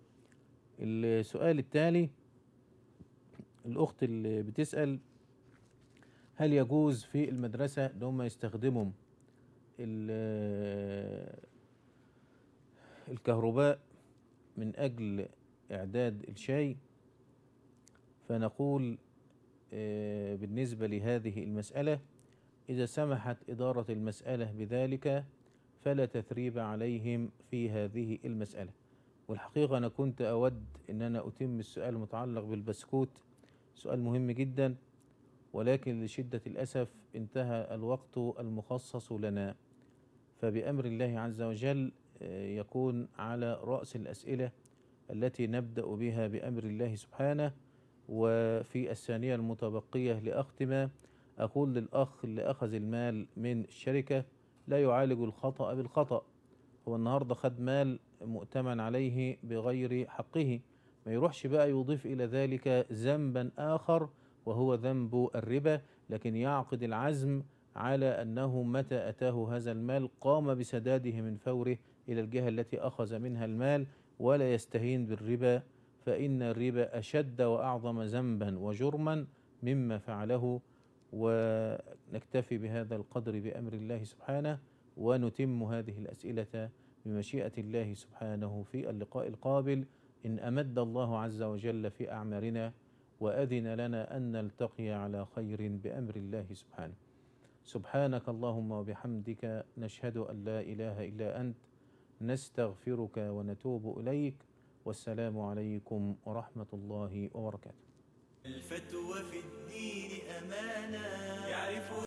السؤال التالي الأخت اللي بتسأل هل يجوز في المدرسة أن هم يستخدموا الكهرباء من أجل إعداد الشاي فنقول بالنسبة لهذه المسألة إذا سمحت إدارة المسألة بذلك فلا تثريب عليهم في هذه المسألة والحقيقة أنا كنت أود أن أنا أتم السؤال المتعلق بالبسكوت سؤال مهم جدا ولكن لشدة الأسف انتهى الوقت المخصص لنا فبأمر الله عز وجل يكون على رأس الأسئلة التي نبدأ بها بأمر الله سبحانه وفي الثانية المتبقية لأختم أقول للأخ اللي أخذ المال من الشركة لا يعالج الخطأ بالخطأ هو النهاردة خد مال مؤتمن عليه بغير حقه ما يروحش بقى يضيف إلى ذلك ذنبا آخر وهو ذنب الربا لكن يعقد العزم على أنه متى أتاه هذا المال قام بسداده من فوره إلى الجهة التي أخذ منها المال ولا يستهين بالربا فإن الربا أشد وأعظم ذنبا وجرما مما فعله ونكتفي بهذا القدر بأمر الله سبحانه ونتم هذه الأسئلة بمشيئة الله سبحانه في اللقاء القابل إن أمد الله عز وجل في أعمارنا وأذن لنا أن نلتقي على خير بأمر الله سبحانه سبحانك اللهم وبحمدك نشهد أن لا إله إلا أنت نستغفرك ونتوب إليك والسلام عليكم ورحمة الله وبركاته الفتوى في الدين أمانة يعرف